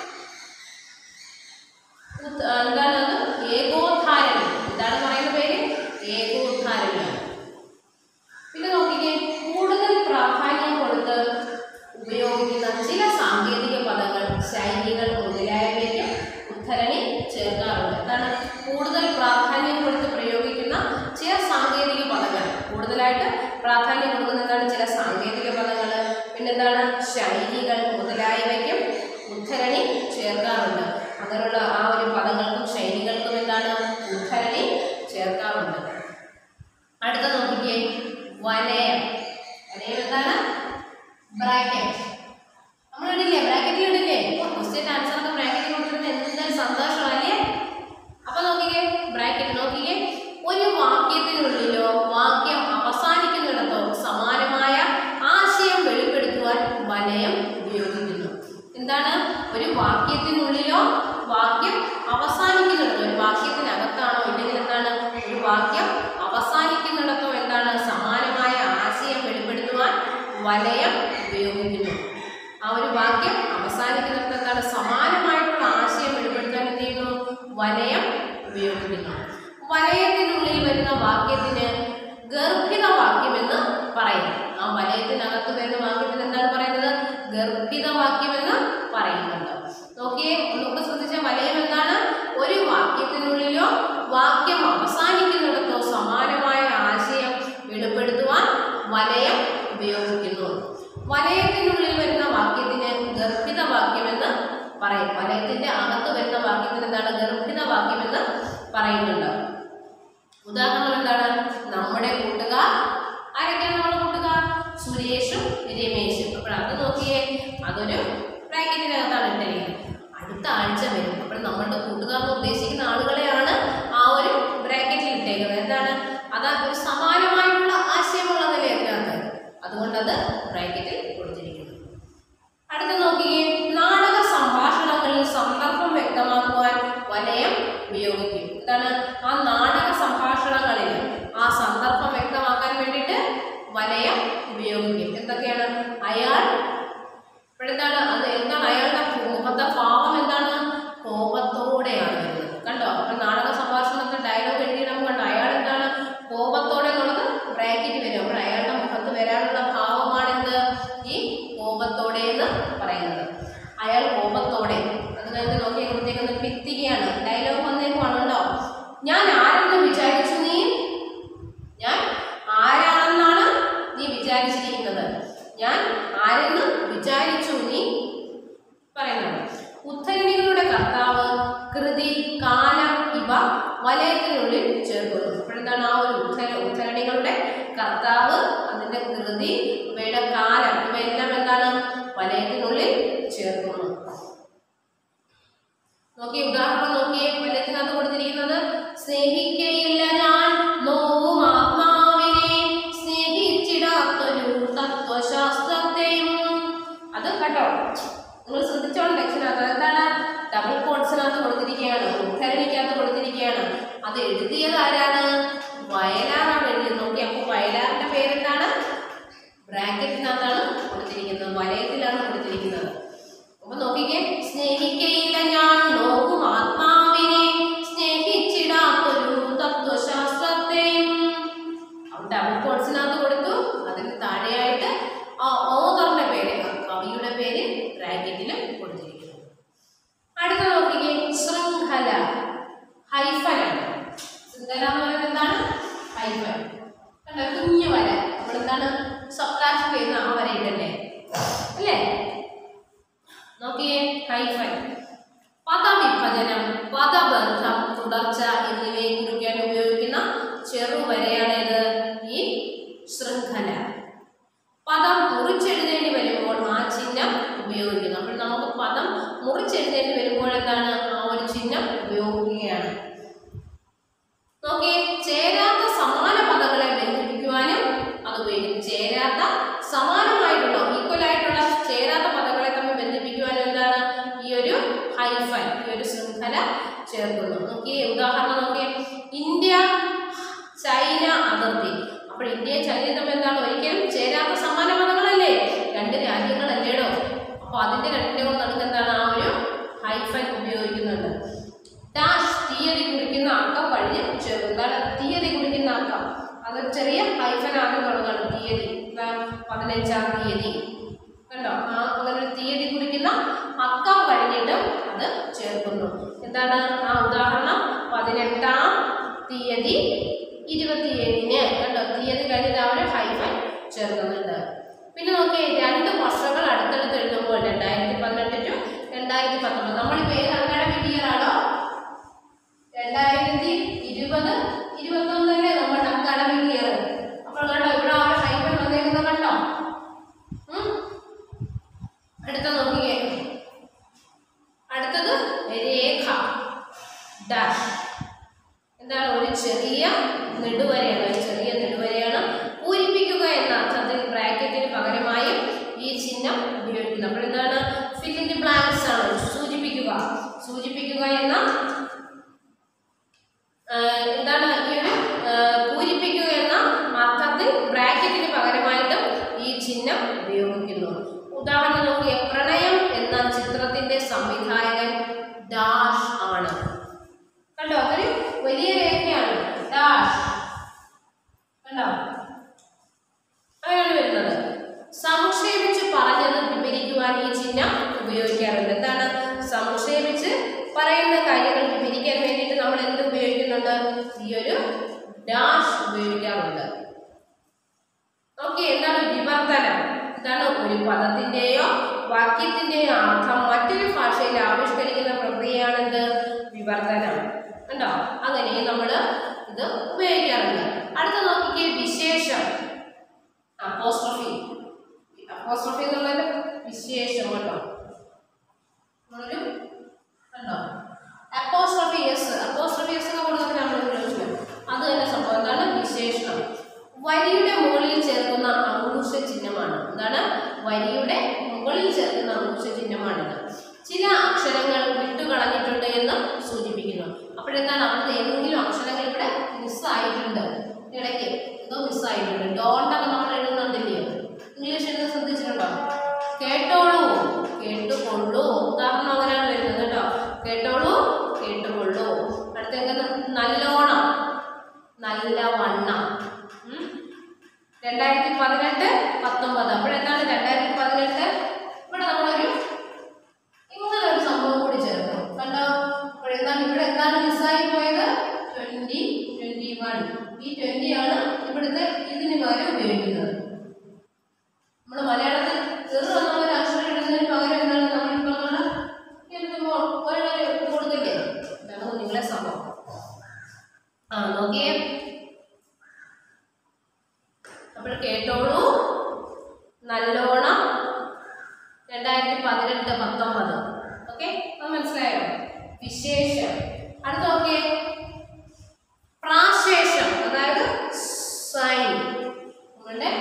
ഉത്- ആ, എന്താണ് അത് ഏകോദ്ധാരണി എന്താണ് പറയുന്ന പേര് ഏകോദ്ധാരണിയാണ് പിന്നെ നോക്കിക്കേ കൂടുതൽ പ്രാധാന്യം കൊടുത്ത് ഉപയോഗിക്കുന്ന ചില സാങ്കേതിക പദങ്ങൾ ശൈലികൾ മുതലായവയ്ക്ക് ഉദ്ധരണി ചേർക്കാറുണ്ട് എന്താണ് കൂടുതൽ പ്രാധാന്യം കൊടുത്ത് പ്രയോഗിക്കുന്ന ചില സാങ്കേതിക പദങ്ങൾ കൂടുതലായിട്ട് പ്രാധാന്യം കൊടുക്കുന്ന എന്താണ് ചില സാങ്കേതിക പദങ്ങൾ പിന്നെന്താണ് ശൈലികൾ മുതലായവയ്ക്കും ഉദ്ധരണി ചേർക്കാറുണ്ട് അങ്ങനെയുള്ള ആ ഒരു പദങ്ങൾക്കും ശൈലികൾക്കും എന്താണ് ഉദ്ധരണി ചേർക്കാറുണ്ട് അടുത്ത നോക്കിക്കേ വലയം വലയം എന്താണ് ബ്രാക്കറ്റ് നമ്മൾ ഇടില്ലേ ബ്രാക്കറ്റിൽ ഇടില്ലേ ക്വസ്റ്റ്യൻ ആൻസർ ഒക്കെ ബ്രാക്കറ്റിൽ കൊടുത്തിരുന്ന എന്തൊരു സന്തോഷമല്ലേ അപ്പൊ നോക്കിക്കേ ബ്രാക്കറ്റ് നോക്കിക്കേ ഒരു വാക്യത്തിനുള്ളിലോ വാക്യം അവസാനിക്കുന്നിടത്തോ സമാനമായ ആശയം വെളിപ്പെടുത്തുവാൻ വലയം ഉപയോഗിക്കുന്നു എന്താണ് ഒരു വാക്യത്തിനുള്ളിലോ വാക്യം അവസാനിക്കുന്നിടത്തോ ഒരു വാക്യത്തിനകത്താണോ ഇല്ലെങ്കിൽ എന്താണ് ഒരു വാക്യം അവസാനിക്കുന്നിടത്തോ എന്താണ് സമാനമായ ആശയം വെളിപ്പെടുത്തുവാൻ വലയം ഉപയോഗിക്കുന്നു ആ ഒരു വാക്യം അവസാനിക്കുന്നിടത്ത് എന്താണ് സമാനമായിട്ടുള്ള ആശയം വെളിപ്പെടുത്താൻ എന്ത് ചെയ്യുന്നു വലയം ഉപയോഗിക്കുന്നു വലയത്തിനുള്ളിൽ വരുന്ന വാക്യത്തിന് ഗർഭിത വാക്യം എന്ന് പറയും ആ വലയത്തിനകത്ത് വരുന്ന വാക്യത്തിന് എന്താണ് പറയുന്നത് ഗർഭിത വാക്യം എന്ന് പറയുന്നുണ്ട് നോക്കിയേ ഒന്നുകൂടെ ശ്രദ്ധിച്ച വലയം എന്താണ് ഒരു വാക്യത്തിനുള്ളിലോ വാക്യം അവസാനിക്കുന്നിടത്തോ സമാനമായ ആശയം വെളിപ്പെടുത്തുവാൻ വലയം ഉപയോഗിക്കുന്നു വലയത്തിനുള്ളിൽ വരുന്ന വാക്യത്തിന് ഗർഭിത വാക്യമെന്ന് പറയും വലയത്തിന്റെ അകത്ത് വരുന്ന വാക്യത്തിന് എന്താണ് ഗർഭിത വാക്യമെന്ന് പറയുന്നുണ്ട് ഉദാഹരണം എന്താണ് നമ്മുടെ കൂട്ടുകാർ ആരൊക്കെയാണ് നമ്മുടെ കൂട്ടുകാർ സുരേഷും രമേശും അപ്പോൾ അത് നോക്കിയേ അതൊരു ബ്രാക്കറ്റിനകത്താണ് ഇട്ടിരിക്കുന്നത് അടുത്ത ആഴ്ച വരും അപ്പോൾ നമ്മളുടെ കൂട്ടുകാർ എന്ന് ഉദ്ദേശിക്കുന്ന ആളുകളെയാണ് ആ ഒരു ബ്രാക്കറ്റിൽ ഇട്ടേക്കുന്നത് എന്താണ് അത് ഒരു സമാനമായിട്ടുള്ള ആശയമുള്ളതല്ലേ അതിനകത്ത് അതുകൊണ്ടത് ബ്രാക്കറ്റിൽ കൊടുത്തിരിക്കുന്നു അടുത്ത നോക്കിയേ നാടക സംഭാഷണങ്ങളിൽ സന്ദർഭം വ്യക്തമാക്കുവാൻ വലയം ഉപയോഗിക്കും എന്താണ് ആ നാടക സംഭാഷണങ്ങളിൽ ആ സന്ദർഭം വ്യക്തമാക്കാൻ വേണ്ടിയിട്ട് വലയം ഉപയോഗിക്കും എന്തൊക്കെയാണ് അയാൾ ഇപ്പോഴെന്താണ് അത് എന്താണ് അയാളുടെ മുഖത്തെ ഭാവം എന്താണ് കോപത്തോടെയാണ് വരുന്നത് കണ്ടോ അപ്പോൾ നാടക സംഭാഷണത്തിൽ ഡയലോഗ് എഴുതിയിടുമ്പോൾ കണ്ടോ അയാൾ എന്താണ് കോപത്തോടെ എന്നുള്ളത് ബ്രാക്കറ്റ് വരും അപ്പോൾ അയാളുടെ മുഖത്ത് വരാനുള്ള ഭാവമാണെന്ത് ഈ കോപത്തോടെ എന്ന് പറയുന്നത് അയാൾ കോപത്തോടെ അത് കഴിഞ്ഞ് നോക്കി കൊടുത്തേക്കുന്നത് ഭിത്തികയാണ് ഡയലോഗ് വന്നേക്കുവാണ് കേട്ടോ ഞാൻ ആരെന്ന് വിചാരിച്ചു നീ ഞാൻ ആരാണെന്നാണ് നീ വിചാരിച്ചിരിക്കുന്നത് ഞാൻ ആരെന്ന് വിചാരിച്ചു നീ പറയുന്നത് ഉദ്ധരണികളുടെ കർത്താവ് കൃതി കാലം ഇവ വലയത്തിനുള്ളിൽ ചേർക്കുന്നു അപ്പോഴെന്താണ് ആ ഒരു ഉദ്ധര ഉദ്ധരണികളുടെ കർത്താവ് അതിന്റെ കൃതി ഇവയുടെ കാലം ഇവയെല്ലാം എന്താണ് വലയത്തിനുള്ളിൽ ചേർക്കുന്നു നോക്കി ഉദാഹരണം നോക്കിയേ വലയത്തിനകത്ത് കൊടുത്തിരിക്കുന്നത് സ്നേഹിക്കയില്ല ഞാൻ നോവും ആത്മാവിനെ സ്നേഹിച്ചിടാത്തൊരു തത്വശാസ്ത്രത്തെയും അത് കേട്ടോ നിങ്ങൾ ശ്രദ്ധിച്ചോളൂ ടെക്സ്റ്റിനകത്ത് എന്താണ് ഡബിൾ കോട്സിനകത്ത് കൊടുത്തിരിക്കുകയാണ് ഉദ്ധരണിക്കകത്ത് കൊടുത്തിരിക്കുകയാണ് അത് എഴുതിയത് ആരാണ് വയലാറാണ് എഴുതിയത് നോക്കി അപ്പോൾ വയലാറിന്റെ പേരെന്താണ് ബ്രാക്കറ്റിനകത്താണ് കൊടുത്തിരിക്കുന്നത് വലയത്തിലാണ് കൊടുത്തിരിക്കുന്നത് അപ്പൊ നോക്കിക്കേ സ്നേഹിക്കയില്ല ഞാൻ നോക്കും ആത്മാവിനെ സ്നേഹിച്ചിടാത്തൊരു തത്വശാസ്ത്രത്തെയും അവിടെ ഡബിൾ കോട്സിനകത്ത് കൊടുത്തു അതിന് താഴെയായിട്ട് ആ ഓതറിന്റെ പേര് ആ കവിയുടെ പേര് ബ്രാക്കറ്റിൽ കൊടുത്തിരിക്കുന്നു അടുത്ത നോക്കിക്കേ ശൃംഖല ഹൈഫനാണ് ശൃംഖല എന്ന് പറയുന്നത് എന്താണ് ഹൈഫൻ കണ്ടോ കുഞ്ഞു വര നമ്മളെന്താണ് സബ്ട്രാക്ട് ചെയ്യുന്ന ആ വരയിട്ടല്ലേ അല്ലേ നോക്കിയേ ഹൈഫൻ പദവിഭജനം പദബന്ധം തുടർച്ച എന്നിവയെ കുറിക്കാൻ ഉപയോഗിക്കുന്ന ചെറുവരയാണേത് ഈ ശൃംഖല പദം മുറിച്ചെഴുതേണ്ടി വരുമ്പോൾ ആ ചിഹ്നം ഉപയോഗിക്കുന്നു അപ്പോൾ നമുക്ക് പദം മുറിച്ചെഴുതേണ്ടി വരുമ്പോൾ എന്താണ് ആ ഒരു ചിഹ്നം ഉപയോഗിക്കുകയാണ് നോക്കിയേ ചേരാത്ത സമാന പദങ്ങളെ ബന്ധിപ്പിക്കുവാനും അത് ഉപയോഗിക്കും ചേരാത്ത സമാനമായിട്ടുള്ള ഈക്വൽ ആയിട്ടുള്ള ചേരാത്ത പദങ്ങളെ തമ്മിൽ ബന്ധിപ്പിക്കുവാനും എന്താണ് ഈ ഒരു ഹൈഫൻ ഈ ഒരു ശൃംഖല ചേർക്കുന്നു നോക്കിയേ ഉദാഹരണം നോക്കിയേ ഇന്ത്യ ചൈന അതിർത്തി അപ്പോൾ ഇന്ത്യയും ചൈനയും തമ്മിൽ എന്താണ് ഒരിക്കലും ചേരാത്ത സമാന പദങ്ങളല്ലേ രണ്ട് രാജ്യങ്ങളല്ലേടോ അപ്പോൾ അതിന്റെ രണ്ടിന്റെ കൊണ്ട് നമുക്ക് എന്താണ് ആ ഒരു ഹൈഫൻ ഉപയോഗിക്കുന്നുണ്ട് ഡാഷ് തീയതി കുറിക്കുന്ന അക്കം കഴിഞ്ഞ് ചേർക്കും എന്താണ് തീയതി കുറിക്കുന്ന അക്കം അതൊരു ചെറിയ ഹൈഫൻ ആദ്യം തുടങ്ങണം തീയതി ഇതാ പതിനഞ്ചാം തീയതി കണ്ടോ ആ അങ്ങനെ ഒരു തീയതി കുറിക്കുന്ന അക്കം കഴിഞ്ഞിട്ട് അത് ചേർക്കുന്നു എന്താണ് ആ ഉദാഹരണം പതിനെട്ടാം തീയതി ഇരുപത്തിയേഴിന് കണ്ടോ തീയതി കഴിഞ്ഞിട്ട് ആ ഒരു ഹൈഫൻ ചേർക്കുന്നുണ്ട് പിന്നെ നോക്കിയേ രണ്ട് വർഷങ്ങൾ അടുത്തടുത്ത് എഴുതുമ്പോൾ രണ്ടായിരത്തി പതിനെട്ട് ടു രണ്ടായിരത്തി പത്തൊമ്പത് നമ്മളിപ്പോൾ ഏത് അക്കാഡമിക് ഇയർ ആണോ രണ്ടായിരത്തി ഇരുപത് ഇരുപത്തൊന്നല്ലേ നമ്മുടെ അക്കാഡമിക് ഇയർ അപ്പോൾ കണ്ടോ ഇവിടെ ആ ഒരു ഹൈഫൻ വന്നേക്കുന്നത് കണ്ടോ ഉം? അടുത്ത നോക്കിയേ അടുത്തത് രേഖ ഡാഷ് എന്താണ് ഒരു ചെറിയ നെടുവരയാണ് ഒരു ചെറിയ നെടുവരയാണ് പൂരിപ്പിക്കുക എന്ന അർത്ഥത്തിൽ ബ്രാക്കറ്റിന് പകരമായും ഈ ചിഹ്നം ഉപയോഗിക്കുന്നത് അപ്പോൾ എന്താണ് ഫിൽ ഇൻ ദി ബ്ലാങ്ക്സ് ആണ് സൂചിപ്പിക്കുക സൂചിപ്പിക്കുക എന്ന ആ, എന്താണ് ഈ ഒരു ആ, പൂരിപ്പിക്കുക എന്ന അർത്ഥത്തിൽ ബ്രാക്കറ്റിന് പകരമായിട്ടും ഈ ചിഹ്നം ഉപയോഗിക്കുന്നു ഉദാഹരണം നോക്കിയ പ്രണയം എന്ന ചിത്രത്തിന്റെ സംവിധായകൻ ഡാഷ് ആണ് കണ്ടോ അതൊരു വലിയ രേഖയാണ് ഡാഷ് കണ്ടോ അങ്ങനെയാണ് വരുന്നത് സംക്ഷേപിച്ച് പറഞ്ഞത് വിവരിക്കുവാൻ ഈ ചിഹ്നം ഉപയോഗിക്കാറുണ്ട് എന്താണ് സംക്ഷേപിച്ച് പറയുന്ന കാര്യങ്ങൾ വിവരിക്കാൻ വേണ്ടിയിട്ട് നമ്മൾ എന്ത് ഉപയോഗിക്കുന്നുണ്ട് ഈ ഒരു ഡാഷ് ഉപയോഗിക്കാറുണ്ട് ഓക്കെ എന്താണ് വിവർത്തനം ഇതാണ് ഒരു പദത്തിന്റെയോ വാക്യത്തിന്റെയോ അർത്ഥം മറ്റൊരു ഭാഷയിൽ ആവിഷ്കരിക്കുന്ന പ്രക്രിയയാണെന്ത് വിവർത്തനം കണ്ടോ അങ്ങനെ നമ്മൾ ഇത് ഉപയോഗിക്കാറുണ്ട് അടുത്ത നോക്കിക്കേ വിശേഷം അപ്പോസ്ട്രഫി അപ്പോസ്ട്രഫി എന്നുള്ളത് വിശേഷം കേട്ടോ നമ്മളൊരു കണ്ടോ അപ്പോസ്ട്രഫി എസ് അപ്പോസ്ട്രഫി എസ് എന്ന് കൊടുത്തിട്ട് നമ്മൾ ഉപയോഗിച്ചു അത് തന്നെ സംഭവം എന്താണ് വിശേഷണം വരിയുടെ മുകളിൽ ചേർക്കുന്ന അങ്കുശ ചിഹ്നമാണ് എന്താണ് വരിയുടെ മുകളിൽ ചേർക്കുന്ന അങ്കുശ ചിഹ്നമാണിത് ചില അക്ഷരങ്ങൾ വിട്ടുകളഞ്ഞിട്ടുണ്ട് എന്ന് സൂചിപ്പിക്കുന്നു അപ്പോഴെന്താണ് അവിടെ ഏതെങ്കിലും അക്ഷരങ്ങൾ ഇവിടെ മിസ്സായിട്ടുണ്ട് ഇടയ്ക്ക് എന്തോ മിസ്സായിട്ടുണ്ട് ഡോണ്ടൊക്കെ നമ്മൾ എഴുതുന്നുണ്ടില്ലയോ ഇംഗ്ലീഷ് എഴുതാൻ ശ്രദ്ധിച്ചിട്ടുണ്ടോ കേട്ടോളൂ കേട്ടുകൊള്ളൂ ഉദാഹരണം അങ്ങനെയാണ് വരുന്നത് കേട്ടോ കേട്ടോളൂ കേട്ടുകൊള്ളൂ അടുത്തേക്ക് നല്ലോണം നല്ല വണ്ണം ഉം. രണ്ടായിരത്തി പതിനെട്ട് പത്തൊമ്പത് അപ്പോഴെന്താണ് രണ്ടായിരത്തി പതിനെട്ട് ഇവിടെ നമ്മളൊരു ഇങ്ങനെ ഒരു സംഭവം കൂടി ചേർന്നു കണ്ടോ അപ്പോഴെന്താണ് ഇവിടെ എന്താണ് മിസ്സായി പോയത് ട്വന്റി ട്വന്റി വൺ ഈ ട്വന്റി ആണ് ഇവിടുത്തെ ഇതിന് പകരം ഉപയോഗിക്കുന്നത് നമ്മൾ മലയാളത്തിൽ ചെറു എന്നുള്ള ഒരു അക്ഷരം ഇടുന്നതിന് പകരം എന്താണ് നമ്മളിപ്പോൾ നമ്മൾ എഴുതുമ്പോൾ ഒരാളെ കൊടുക്കില്ലേ ഇതാണ് നിങ്ങളെ സംഭവം ആ നോക്കിയേ അപ്പോൾ കേട്ടോളൂ നല്ലോണം രണ്ടായിരത്തി പതിനെട്ട് പത്തൊമ്പത് ഓക്കെ അത് മനസ്സിലായോ വിശേഷം അടുത്ത നോക്കിയേ പ്രാശേഷം അതായത് സൈൻ നമ്മളുടെ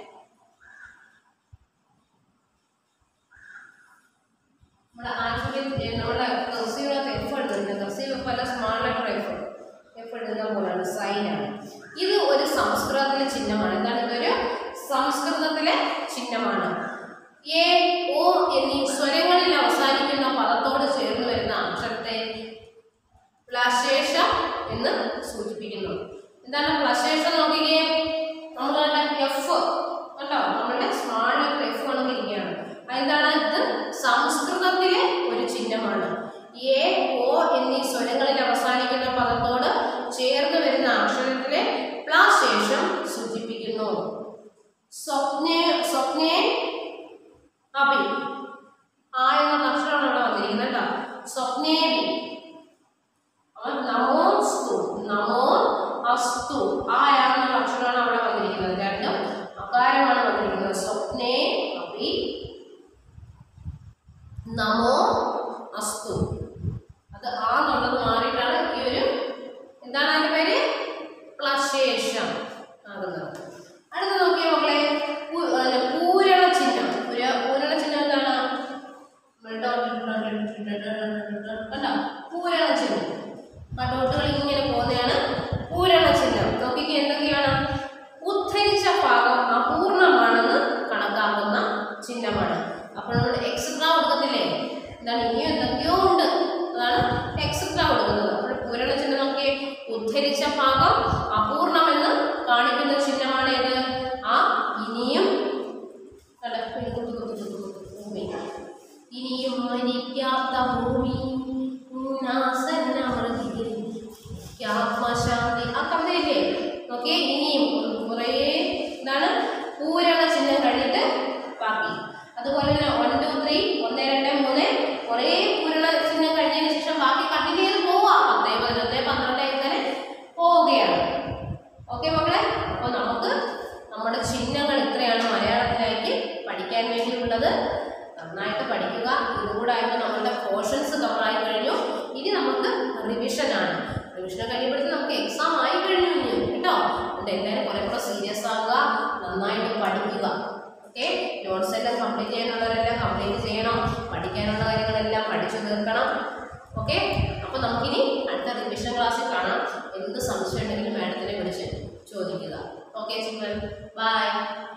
നമ്മുടെ ആൽഫബറ്റ് നമ്മുടെ കർസീവിനകത്ത് എഫ് എഴുതുന്നത് കർസീവ് പല സ്മാൾ ലെറ്റർ എഫ് എഫ് എഴുതുന്ന പോലെയാണ് സൈനാണ് ഇത് ഒരു സംസ്കൃതത്തിലെ ചിഹ്നമാണ് എന്താണ് ഇതൊരു സംസ്കൃതത്തിലെ ചിഹ്നമാണ് എ ഓ എന്നീ സ്വരങ്ങളിൽ അവസാനിക്കുന്ന പദത്തോട് ചേർന്ന് വരുന്ന അക്ഷരത്തെ പ്ലശേഷം എന്ന് സൂചിപ്പിക്കുന്നു എന്താണ് പ്ലശേഷം നോക്കിക്കേ നമ്മളുടെ എഫ് കേട്ടോ നമ്മളുടെ സ്മാൾ ലെറ്റർ എഫ് കണക്കിരിക്കുകയാണ് അതെന്താണ് ഇത് സംസ്കൃതത്തിലെ ഒരു ചിഹ്നമാണ് എ ഓ എന്നീ സ്വരങ്ങളിൽ അവസാനിക്കുന്ന പദത്തോട് ചേർന്ന് വരുന്ന അക്ഷരത്തിലെ പ്ലാശേഷം സൂചിപ്പിക്കുന്നു സ്വപ്നേ സ്വപ്നേ അഭി ആ എന്ന അക്ഷരമാണ് ഇവിടെ വന്നിരിക്കുന്നത് കേട്ടോ സ്വപ്നേവി അപ്പോൾ നമോസ്തു നമോ അസ്തു ആ എന്നുള്ള അക്ഷരമാണ് അവിടെ വന്നിരിക്കുന്നത് രണ്ടും അകാരമാണ് വന്നിരിക്കുന്നത് സ്വപ്നേ അഭി നമോ അസ്തു അത് ആ എന്നുള്ളത് മാറിയിട്ടാണ് ഈ ഒരു എന്താണ് അതിന്റെ പേര് പ്ലശേഷം ആകുന്നത് അടുത്ത നോക്കിയ മക്കളെ പൂ- അതിന്റെ പൂരണ ചിഹ്നം ഒരു പൂരണ ചിഹ്നം എന്താണ് കണ്ടോ പൂരണ ചിഹ്നം ആ ഡോട്ടുകൾ ഇങ്ങനെ പോകുന്നതാണ് പൂരണ ചിഹ്നം നോക്കിക്കേ എന്തൊക്കെയാണ് ഉദ്ധരിച്ച ഭാഗം അപൂർണമാണെന്ന് കണക്കാക്കുന്ന ചിഹ്നമാണ് അപ്പോൾ നമ്മൾ എക്സെട്ര കൊടുക്കത്തില്ലേ എന്താണ് ഇനിയും എന്തൊക്കെയോ ഉണ്ട് അതാണ് എക്സെട്ര കൊടുക്കുന്നത് അപ്പോൾ പൂരണ ചിഹ്നം നോക്കിയേ ഉദ്ധരിച്ച ഭാഗം അപൂർണമെന്ന് കാണിക്കുന്ന ചിഹ്നമാണ് ഏത് ആ ഇനിയും കണ്ടോ, കുത്തി കുത്തി കുത്തി കുത്തി കുത്തി ഭൂമി. ഇനിയും മരിക്കാത്ത ഭൂമി ഉന്നാസന്നമൃതിയിൽ ആത്മശാന്തി ആ കവിതയില്ലേ ഓക്കെ ഇനിയും കുറേ എന്താണ് പൂരണ ചിഹ്നം കഴിഞ്ഞിട്ട് ബാക്കി അതുപോലെ തന്നെ വൺ ടു ത്രീ ഒന്ന് രണ്ട് മൂന്ന് കുറേ പൂരണ ചിഹ്നം കഴിഞ്ഞതിന് ശേഷം ബാക്കി കണ്ടിന്യൂ ചെയ്ത് പോവാം പത്തേ പതിനൊന്ന് പന്ത്രണ്ട് ഇങ്ങനെ പോവുകയാണ് ഓക്കെ മക്കളെ അപ്പോൾ നമുക്ക് നമ്മുടെ ചിഹ്നങ്ങൾ ഇത്രയാണ് മലയാളത്തിലേക്ക് പഠിക്കാൻ വേണ്ടിയുള്ളത് നന്നായിട്ട് പഠിക്കുക ഇതുകൂടെ ആയപ്പോൾ നമ്മളുടെ പോർഷൻസ് കവറായി കഴിഞ്ഞു ഇനി നമുക്ക് റിവിഷനാണ് റിവിഷൻ കഴിയുമ്പോഴത്തേക്ക് നമുക്ക് എക്സാം ആയി കഴിഞ്ഞു ഇനി കേട്ടോ അതുകൊണ്ട് എല്ലാവരും കുറെ കൂടെ സീരിയസ് ആവുക നന്നായിട്ട് പഠിക്കുക ഓക്കെ നോട്ട്സ് എല്ലാം കംപ്ലീറ്റ് ചെയ്യാനുള്ളവരെല്ലാം കംപ്ലീറ്റ് ചെയ്യണം പഠിക്കാനുള്ള കാര്യങ്ങളെല്ലാം പഠിച്ചു തീർക്കണം ഓക്കെ അപ്പോൾ നമുക്കിനി അടുത്ത റിവിഷൻ ക്ലാസ്സിൽ കാണാം എന്ത് സംശയം ഉണ്ടെങ്കിലും മാഡത്തിനെ വിളിച്ച് ചോദിക്കുക ഓക്കെ ചിൽഡ്രൻ ബൈ